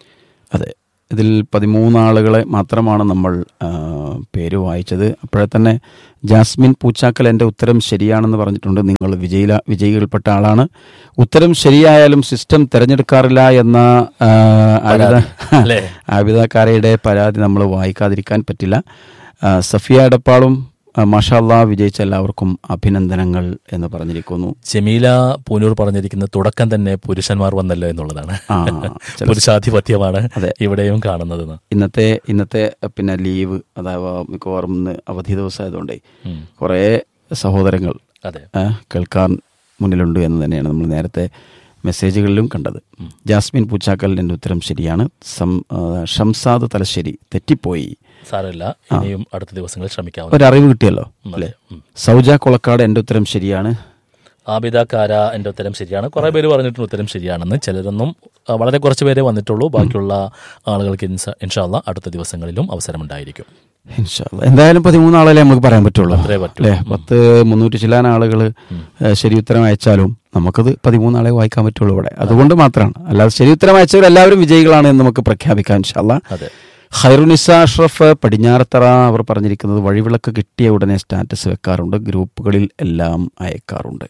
അതെ ഇതിൽ പതിമൂന്ന് ആളുകളെ മാത്രമാണ് നമ്മൾ ആ, പേര് വായിച്ചത് അപ്പോഴേ തന്നെ ജാസ്മിൻ പൂച്ചാക്കൽ എൻ്റെ ഉത്തരം ശരിയാണെന്ന് പറഞ്ഞിട്ടുണ്ട് നിങ്ങൾ വിജയില വിജയികൾപ്പെട്ട ആളാണ് ഉത്തരം ശരിയായാലും സിസ്റ്റം തിരഞ്ഞെടുക്കാറില്ല എന്ന ആ, ആബിദ അല്ലേ? ആബിദക്കാരയുടെ പരാതി നമ്മൾ വായിക്കാതിരിക്കാൻ പറ്റില്ല ആ, സഫിയ എടപ്പാളും മാഷാല്ലാ വിജയിച്ച എല്ലാവർക്കും അഭിനന്ദനങ്ങൾ എന്ന് പറഞ്ഞിരിക്കുന്നു ജമീല പൂനൂർ പറഞ്ഞിരിക്കുന്നത് തുടക്കം തന്നെ പുരുഷന്മാർ വന്നല്ലോ എന്നുള്ളതാണ് ആ ചില പുരുഷാധിപത്യമാണ് അതെ. ഇവിടെയും കാണുന്നതെന്ന് ഇന്നത്തെ ഇന്നത്തെ പിന്നെ ലീവ് അതായത് മിക്കവാറും ഇന്ന് അവധി ദിവസമായതുകൊണ്ടേ ഉം. കുറേ സഹോദരങ്ങൾ അതെ ആ, കേൾക്കാൻ മുന്നിലുണ്ട് എന്ന് തന്നെയാണ് നമ്മൾ നേരത്തെ മെസ്സേജുകളിലും കണ്ടത് ജാസ്മിൻ പൂച്ചാക്കലിൻ്റെ ഉത്തരം ശരിയാണ് സം ആ, ഷംസാദ് തലശ്ശേരി തെറ്റിപ്പോയി സാരമില്ല ഇനിയും അടുത്ത ദിവസങ്ങളിൽ ശ്രമിക്കാവുന്ന ഒരറിവ് കിട്ടിയല്ലോ അല്ലേ ഉം. സൗജ കൊളക്കാട് എൻ്റെ ഉത്തരം ശരിയാണ് ആബിദ കാര എൻ്റെ ഉത്തരം ശരിയാണ് കുറെ പേര് പറഞ്ഞിട്ടുണ്ട് ഉത്തരം ശരിയാണെന്ന് ചിലരൊന്നും ആ, വളരെ കുറച്ച് പേരെ വന്നിട്ടുള്ളൂ ബാക്കിയുള്ള ആളുകൾക്ക് ഇൻഷാ- ഇൻഷാല്ല അടുത്ത ദിവസങ്ങളിലും അവസരമുണ്ടായിരിക്കും ഇൻഷാ അല്ലാ. എന്തായാലും പതിമൂന്ന് ആളല്ലേ നമുക്ക് പറയാൻ പറ്റുള്ളൂ അത്രേ പറ്റൂ. അല്ലേ പത്ത് മുന്നൂറ്റി ചില്ലാൻ ആളുകൾ ശരി ഉത്തരം അയച്ചാലും നമുക്കത് പതിമൂന്ന് ആളെ വായിക്കാൻ പറ്റുള്ളൂ ഇവിടെ അതുകൊണ്ട് മാത്രമാണ് അല്ലാതെ ശരി ഉത്തരം അയച്ചവർ എല്ലാവരും വിജയികളാണ് എന്ന് നമുക്ക് പ്രഖ്യാപിക്കാം ഇൻഷാല്ല അതെ ഖൈറുനിസ അഷ്റഫ് പടിഞ്ഞാറത്തറ അവർ പറഞ്ഞിരിക്കുന്നത് വഴിവിളക്ക് കിട്ടിയ ഉടനെ സ്റ്റാറ്റസ് വെക്കാറുണ്ട് ഗ്രൂപ്പുകളിൽ എല്ലാം അയക്കാറുണ്ട്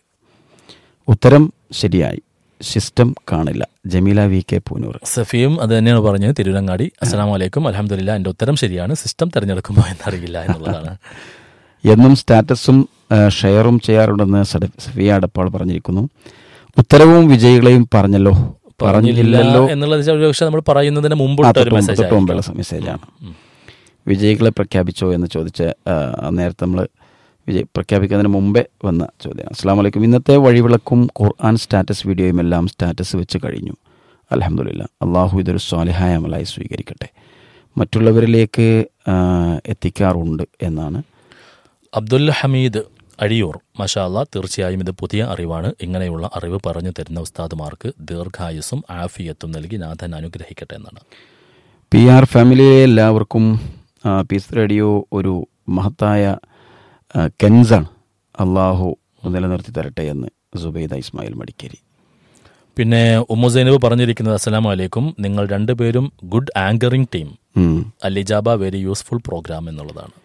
ഉത്തരം ശരിയായി സിസ്റ്റം കാണില്ല ജമീല വി കെ പൂനൂർ സഫിയും അത് തന്നെയാണ് പറഞ്ഞത് തിരുവനങ്ങാടി അസ്സലാം വലൈക്കും അലഹമില്ല എൻ്റെ ഉത്തരം ശരിയാണ് സിസ്റ്റം തിരഞ്ഞെടുക്കുമോ എന്നറിയില്ല എന്നുള്ളതാണ് എന്നും സ്റ്റാറ്റസും ആ, ഷെയറും ചെയ്യാറുണ്ടെന്ന് സഡ- സഫിയ അടപ്പാൾ പറഞ്ഞിരിക്കുന്നു ഉത്തരവും വിജയികളെയും പറഞ്ഞല്ലോ പറഞ്ഞില്ലല്ലോ എന്നുള്ളത് പക്ഷേ നമ്മൾ പറയുന്നതിന് ആ, മുമ്പുള്ള തൊട്ട് ഒരു മുമ്പ് മെസ്സേജ് തൊട്ട് മുമ്പുള്ള മെസ്സേജാണ് വിജയികളെ പ്രഖ്യാപിച്ചോ എന്ന് ചോദിച്ച ആ, നേരത്തെ നമ്മൾ വിജയ് പ്രഖ്യാപിക്കുന്നതിന് മുമ്പേ വന്ന ചോദ്യം അസ്സാം വലൈക്കും ഇന്നത്തെ വഴിവിളക്കും ഖുർആൻ സ്റ്റാറ്റസ് വീഡിയോയും എല്ലാം സ്റ്റാറ്റസ് വെച്ച് കഴിഞ്ഞു അലഹമുല്ല അള്ളാഹു ഇതൊരു സ്വാലിഹായ അമലായി സ്വീകരിക്കട്ടെ മറ്റുള്ളവരിലേക്ക് ആ, എത്തിക്കാറുണ്ട് എന്നാണ് അബ്ദുൽ ഹമീദ് അഴിയൂർ മഷാല്ല തീർച്ചയായും ഇത് പുതിയ അറിവാണ് ഇങ്ങനെയുള്ള അറിവ് പറഞ്ഞു തരുന്ന ഉസ്താദുമാർക്ക് ദീർഘായുസ്സും ആഫിയത്തും നൽകി നാഥൻ അനുഗ്രഹിക്കട്ടെ എന്നാണ് പി ആർ ഫാമിലിയിലെ എല്ലാവർക്കും ആ, പീസ് റേഡിയോ ഒരു മഹത്തായ ആ, കെൻസാണ് അള്ളാഹു നിലനിർത്തി തരട്ടെ എന്ന് സുബൈദ ഇസ്മായിൽ മടിക്കേരി പിന്നെ ഉമ്മു സൈനബ് പറഞ്ഞിരിക്കുന്നത് അസ്സലാമു അലൈക്കും നിങ്ങൾ രണ്ടുപേരും ഗുഡ് ആങ്കറിംഗ് ടീം ഉം. അലിജാബ വെരി യൂസ്ഫുൾ പ്രോഗ്രാം എന്നുള്ളതാണ്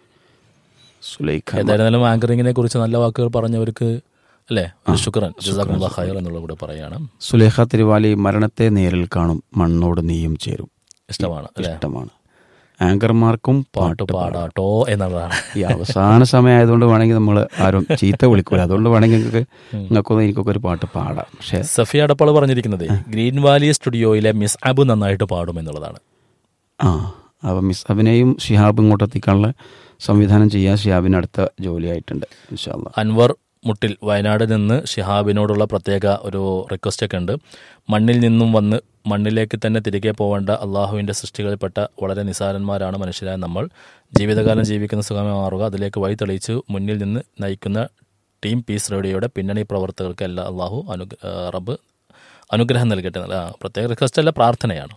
സുലൈഖ ഏതായിരുന്നാലും ആങ്കറിങ്ങിനെ കുറിച്ച് നല്ല വാക്കുകൾ പറഞ്ഞവർക്ക് അല്ലേ ഒരു ശുക്രൻ ജസാഖുല്ലാ ഖൈർ എന്നുള്ള കൂടെ പറയുകയാണ് സുലേഖ തിരുവാലി മരണത്തെ നേരിൽ കാണും മണ്ണോട് നീയും ചേരും ഇഷ്ടമാണ് അല്ലേ ഇഷ്ടമാണ് ആങ്കർമാർക്കും പാട്ട് പാട്ട് പാടാം പാടാട്ടോ എന്നുള്ളതാണ് ഈ അവസാന സമയമായതുകൊണ്ട് വേണമെങ്കിൽ നമ്മൾ ആരും ചീത്ത വിളിക്കൂല അതുകൊണ്ട് വേണമെങ്കിൽ നിങ്ങൾക്ക് നിങ്ങൾക്കൊന്നും എനിക്കൊക്കെ ഒരു പാട്ട് പാടാം പക്ഷേ സഫിയ അടപ്പാള് പറഞ്ഞിരിക്കുന്നത് ഗ്രീൻ വാലി സ്റ്റുഡിയോയിലെ മിസ് അബു നന്നായിട്ട് പാടും എന്നുള്ളതാണ് ആ അപ്പം മിസ് അഭിനയും ഷിഹാബ് ഇങ്ങോട്ട് എത്തിക്കാനുള്ള സംവിധാനം ചെയ്യാൻ ഷിഹാബിന് അടുത്ത ജോലിയായിട്ടുണ്ട് ഇൻഷാല്ല അൻവർ മുട്ടിൽ വയനാട് നിന്ന് ഷിഹാബിനോടുള്ള പ്രത്യേക ഒരു റിക്വസ്റ്റ് ഒക്കെ ഉണ്ട് മണ്ണിൽ നിന്നും വന്ന് മണ്ണിലേക്ക് തന്നെ തിരികെ പോവേണ്ട അള്ളാഹുവിൻ്റെ സൃഷ്ടികളിൽപ്പെട്ട വളരെ നിസാരന്മാരാണ് മനുഷ്യരായ നമ്മൾ ജീവിതകാലം ജീവിക്കുന്ന സുഖമേ മാറുക അതിലേക്ക് വഴി തെളിയിച്ച് മുന്നിൽ നിന്ന് നയിക്കുന്ന ടീം പീസ് റേഡിയോയുടെ പിന്നണി പ്രവർത്തകർക്ക് എല്ലാ അള്ളാഹു അനു ആ, റബ്ബ് അനുഗ്രഹം നൽകട്ടെ എന്നുള്ള ആ, പ്രത്യേക റിക്വസ്റ്റ് അല്ല പ്രാർത്ഥനയാണ്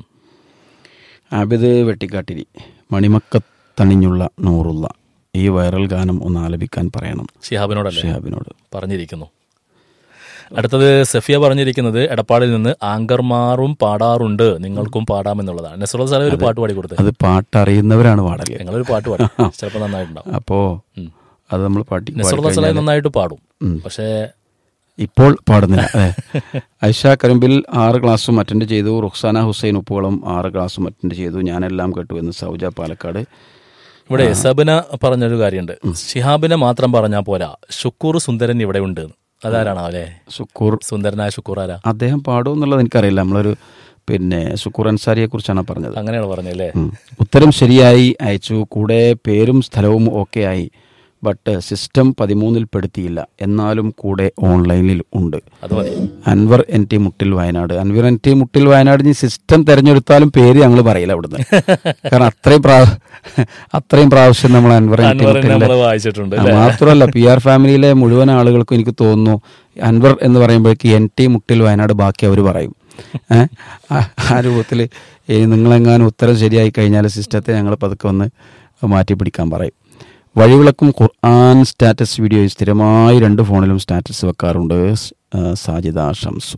ആബിദ് വെട്ടിക്കാട്ടിരി മണിമക്കത്തണിഞ്ഞുള്ള നൂറുള്ള ഈ വൈറൽ ഗാനം ഒന്ന് ആലപിക്കാൻ പറയണം ഷിഹാബിനോടല്ലേ ഷിഹാബിനോട് പറഞ്ഞിരിക്കുന്നു അടുത്തത് സഫിയ പറഞ്ഞിരിക്കുന്നത് എടപ്പാടിൽ നിന്ന് ആങ്കർമാറും പാടാറുണ്ട് നിങ്ങൾക്കും പാടാമെന്നുള്ളതാണ് നസറുൽ സാലെ ഒരു പാട്ട് പാടി കൊടുത്തത് അത് പാട്ടറിയുന്നവരാണ് പാടല് നിങ്ങളൊരു പാട്ട് പാടി ചിലപ്പോൾ നന്നായിട്ടുണ്ടാവും അപ്പോ അത് നമ്മൾ പാട്ടി നസറുൽ സാലെ നന്നായിട്ട് പാടും പക്ഷേ ഇപ്പോൾ പാടുന്നില്ല അതെ ഐഷ കരുമ്പിൽ ആറ് ക്ലാസ്സും അറ്റൻഡ് ചെയ്തു റുഖ്സാന ഹുസൈൻ ഉപ്പുകളും ആറ് ക്ലാസ്സും അറ്റൻഡ് ചെയ്തു ഞാനെല്ലാം കേട്ടു എന്ന് സൗജ പാലക്കാട് ഇവിടെ സബിന പറഞ്ഞൊരു കാര്യമുണ്ട് ഷിഹാബിനെ മാത്രം പറഞ്ഞാൽ പോരാ ഷുക്കൂർ സുന്ദരൻ ഇവിടെ ഉണ്ട് അതാരാണോ അല്ലേ സുക്കൂർ സുന്ദരനായ ഷുക്കൂർ ആരാ അദ്ദേഹം പാടും എന്നുള്ളത് എനിക്കറിയില്ല നമ്മളൊരു പിന്നെ സുക്കൂർ അൻസാരിയെ കുറിച്ചാണ് പറഞ്ഞത് അങ്ങനെയാണ് പറഞ്ഞല്ലേ ഉം. ഉത്തരം ശരിയായി അയച്ചു കൂടെ പേരും സ്ഥലവും ഓക്കെ ആയി ബട്ട് സിസ്റ്റം പതിമൂന്നിൽ പെടുത്തിയില്ല എന്നാലും കൂടെ ഓൺലൈനിൽ ഉണ്ട് അത് മതി അൻവർ എൻ ടി മുട്ടിൽ വയനാട് അൻവർ എൻ ടി മുട്ടിൽ വയനാട് ഇനി സിസ്റ്റം തെരഞ്ഞെടുത്താലും പേര് ഞങ്ങൾ പറയില്ല അവിടുന്ന് കാരണം അത്രയും പ്രാ അത്രയും പ്രാവശ്യം നമ്മൾ അൻവർ എൻ ടി അൻവറിനെ മുട്ടിലെ നമ്മൾ വായിച്ചിട്ടുണ്ട് ആ, മാത്രമല്ല പി ആർ ഫാമിലിയിലെ മുഴുവൻ ആളുകൾക്കും എനിക്ക് തോന്നുന്നു അൻവർ എന്ന് പറയുമ്പോഴേക്ക് എൻ ടി മുട്ടിൽ വയനാട് ബാക്കി അവർ പറയും ഏഹ് ആ രൂപത്തിൽ നിങ്ങളെങ്ങാനും ഉത്തരം ശരിയായി കഴിഞ്ഞാൽ സിസ്റ്റത്തെ ഞങ്ങൾ പതുക്കെ വന്ന് മാറ്റി പിടിക്കാൻ പറയും വഴിവിളക്കും ഖുർആൻ സ്റ്റാറ്റസ് വീഡിയോ സ്ഥിരമായി രണ്ട് ഫോണിലും സ്റ്റാറ്റസ് വെക്കാറുണ്ട് സ്- ആ, സാജിദ ഷംസു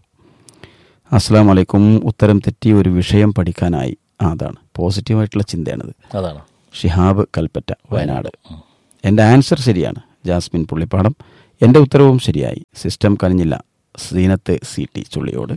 അസ്സാം വലൈക്കും ഉത്തരം തെറ്റി ഒരു വിഷയം പഠിക്കാനായി ആ, അതാണ് പോസിറ്റീവായിട്ടുള്ള ചിന്തയാണിത് അതാണ് ഷിഹാബ് കൽപ്പറ്റ വയനാട് ഉം. എൻ്റെ ആൻസർ ശരിയാണ് ജാസ്മിൻ പുള്ളിപ്പാടം എൻ്റെ ഉത്തരവും ശരിയായി സിസ്റ്റം കനിഞ്ഞില്ല സീനത്ത് സി ടി ചുള്ളിയോട്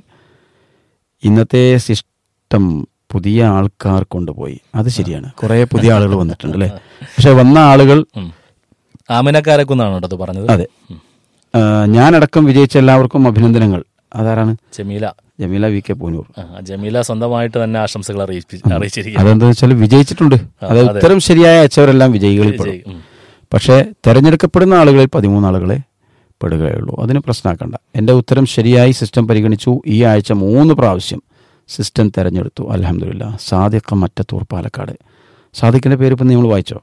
ഇന്നത്തെ സിസ്റ്റം പുതിയ ആൾക്കാർ കൊണ്ടുപോയി അത് ശരിയാണ് കുറേ പുതിയ ആളുകൾ വന്നിട്ടുണ്ട് അല്ലേ പക്ഷെ വന്ന ആളുകൾ ഉം. ആമിനക്കാരക്കുന്നാണ് കേട്ടോ ഇത് പറഞ്ഞത് അതെ ആ, ഞാനടക്കം വിജയിച്ച എല്ലാവർക്കും അഭിനന്ദനങ്ങൾ അതാരാണ് ജമീല ജമീല വി കെ പൂനൂർ ആ, ജമീല സ്വന്തമായിട്ട് തന്നെ ആശംസകൾ അറിയിപ്പി- അറിയിച്ചിരിക്കുകയാണ് അതെന്താ വെച്ചാൽ വിജയിച്ചിട്ടുണ്ട് അത് അതെ. ഉത്തരം ശരിയായ അയച്ചവരെല്ലാം വിജയികളിൽ പെടും വിജയ്, ഉം. പക്ഷേ തെരഞ്ഞെടുക്കപ്പെടുന്ന ആളുകളിൽ പതിമൂന്ന് ആളുകളെ പെടുകയുള്ളൂ അതിന് പ്രശ്നമാക്കണ്ട എൻ്റെ ഉത്തരം ശരിയായി സിസ്റ്റം പരിഗണിച്ചു ഈ ആഴ്ച മൂന്ന് പ്രാവശ്യം സിസ്റ്റം തെരഞ്ഞെടുത്തു അലഹമില്ല സാദിഖ് മറ്റത്തൂർ പാലക്കാട് സാദിഖിൻ്റെ പേര് ഇപ്പം നിങ്ങൾ വായിച്ചോ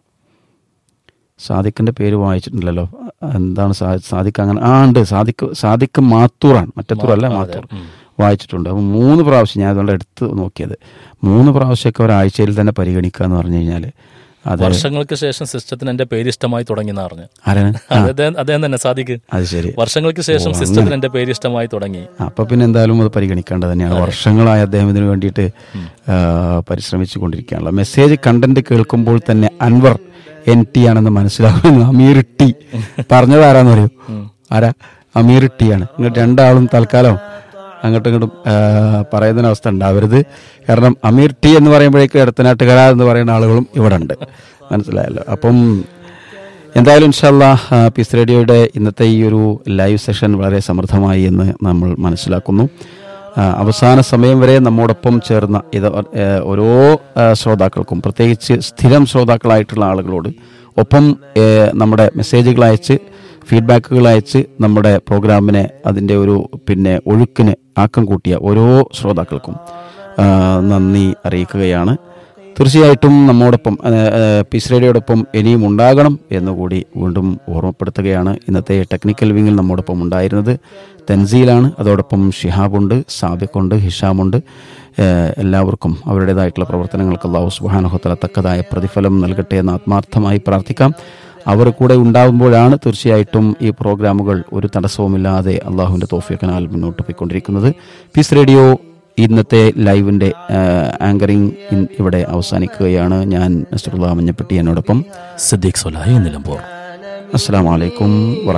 സാദിഖിൻ്റെ പേര് വായിച്ചിട്ടില്ലല്ലോ എന്താണ് സാ- സാദിഖ് അങ്ങനെ ആ ഉണ്ട് സാദിഖ് സാദിഖ് മാത്തൂറാണ് മറ്റത്തൂർ അല്ല അതെ, മാത്തൂർ ഉം. വായിച്ചിട്ടുണ്ട് അപ്പം മൂന്ന് പ്രാവശ്യം ഞാൻ അതുകൊണ്ട് എടുത്ത് നോക്കിയത് മൂന്ന് പ്രാവശ്യമൊക്കെ ഒരാഴ്ചയിൽ തന്നെ പരിഗണിക്കുക എന്ന് പറഞ്ഞു കഴിഞ്ഞാൽ അത് വർഷങ്ങൾക്ക് ശേഷം സിസ്റ്റത്തിന് എന്റെ പേര് ഇഷ്ടമായി തുടങ്ങി എന്ന് പറഞ്ഞു ആരാണ് ആ, അദ്ദേഹം അദ്ദേഹം തന്നെ സാദിക്ക് അത് ശരി വർഷങ്ങൾക്ക് ശേഷം ഓ, സിസ്റ്റത്തിന് അങ്ങനെ. എന്റെ പേര് ഇഷ്ടമായി തുടങ്ങി അപ്പൊ പിന്നെ എന്തായാലും അത് പരിഗണിക്കേണ്ടത് തന്നെയാണ് വർഷങ്ങളായി അദ്ദേഹം ഇതിനു വേണ്ടിയിട്ട് ആ, പരിശ്രമിച്ചു കൊണ്ടിരിക്കുകയാണല്ലോ മെസ്സേജ് കണ്ടന്റ് കേൾക്കുമ്പോൾ തന്നെ അൻവർ എൻ ടി ആണെന്ന് മനസ്സിലാവുന്നു അമീർ ടി പറഞ്ഞത് ആരാന്ന് അറിയൂ ആരാ അമീർ ടി ആണ് ഇങ്ങോട്ട് രണ്ടാളും തൽക്കാലം അങ്ങോട്ടും ഇങ്ങോട്ടും ആ, പറയുന്ന അവസ്ഥ ഉണ്ടാവരുത് കാരണം അമീർ ടി എന്ന് പറയുമ്പോഴേക്കും ഇടത്തനാട്ടുകര എന്ന് പറയുന്ന ആളുകളും ഇവിടെ ഉണ്ട് മനസ്സിലായല്ലോ അപ്പം എന്തായാലും ഇൻഷല്ല പീസ് റേഡിയോയുടെ ഇന്നത്തെ ഈ ഒരു ലൈവ് സെഷൻ വളരെ സമൃദ്ധമായി എന്ന് നമ്മൾ മനസ്സിലാക്കുന്നു ആ, അവസാന സമയം വരെ നമ്മോടൊപ്പം ചേർന്ന ഇത് ഏ, ഓരോ ആ, ശ്രോതാക്കൾക്കും പ്രത്യേകിച്ച് സ്ഥിരം ശ്രോതാക്കളായിട്ടുള്ള ആളുകളോട് ഒപ്പം ഏ, നമ്മുടെ മെസ്സേജുകൾ അയച്ച് ഫീഡ്ബാക്കുകൾ അയച്ച് നമ്മുടെ പ്രോഗ്രാമിനെ അതിൻ്റെ ഒരു പിന്നെ ഒഴുക്കിന് ആക്കം കൂട്ടിയ ഓരോ ശ്രോതാക്കൾക്കും ആ, നന്ദി അറിയിക്കുകയാണ് തീർച്ചയായിട്ടും നമ്മോടൊപ്പം ആ, ആ, പീസ് റേഡിയോടൊപ്പം ഇനിയും ഉണ്ടാകണം എന്നുകൂടി വീണ്ടും ഓർമ്മപ്പെടുത്തുകയാണ് ഇന്നത്തെ ടെക്നിക്കൽ വിങ്ങിൽ നമ്മോടൊപ്പം ഉണ്ടായിരുന്നത് തൻസീലാണ് അതോടൊപ്പം ഷിഹാബുണ്ട് സാബിഖുണ്ട് ഹിഷാമുണ്ട് ആ, എല്ലാവർക്കും അവരുടേതായിട്ടുള്ള പ്രവർത്തനങ്ങൾക്ക് അള്ളാഹു സുബാനുഹത്തല തക്കതായ പ്രതിഫലം നൽകട്ടെ എന്ന് ആത്മാർത്ഥമായി പ്രാർത്ഥിക്കാം അവർ കൂടെ ഉണ്ടാകുമ്പോഴാണ് തീർച്ചയായിട്ടും ഈ പ്രോഗ്രാമുകൾ ഒരു തടസ്സവുമില്ലാതെ അള്ളാഹുവിൻ്റെ തോഫിയക്കനാൽ മുന്നോട്ട് പോയിക്കൊണ്ടിരിക്കുന്നത് പീസ് റേഡിയോ ഇന്നത്തെ ലൈവിൻ്റെ ആങ്കറിംഗ് ഇവിടെ അവസാനിക്കുകയാണ് ഞാൻ നസറുല്ല മഞ്ഞപ്പെട്ടി എന്നോടൊപ്പം സിദ്ദീഖ് സൊലായി നിലമ്പൂർ അസ്സാം വലൈക്കും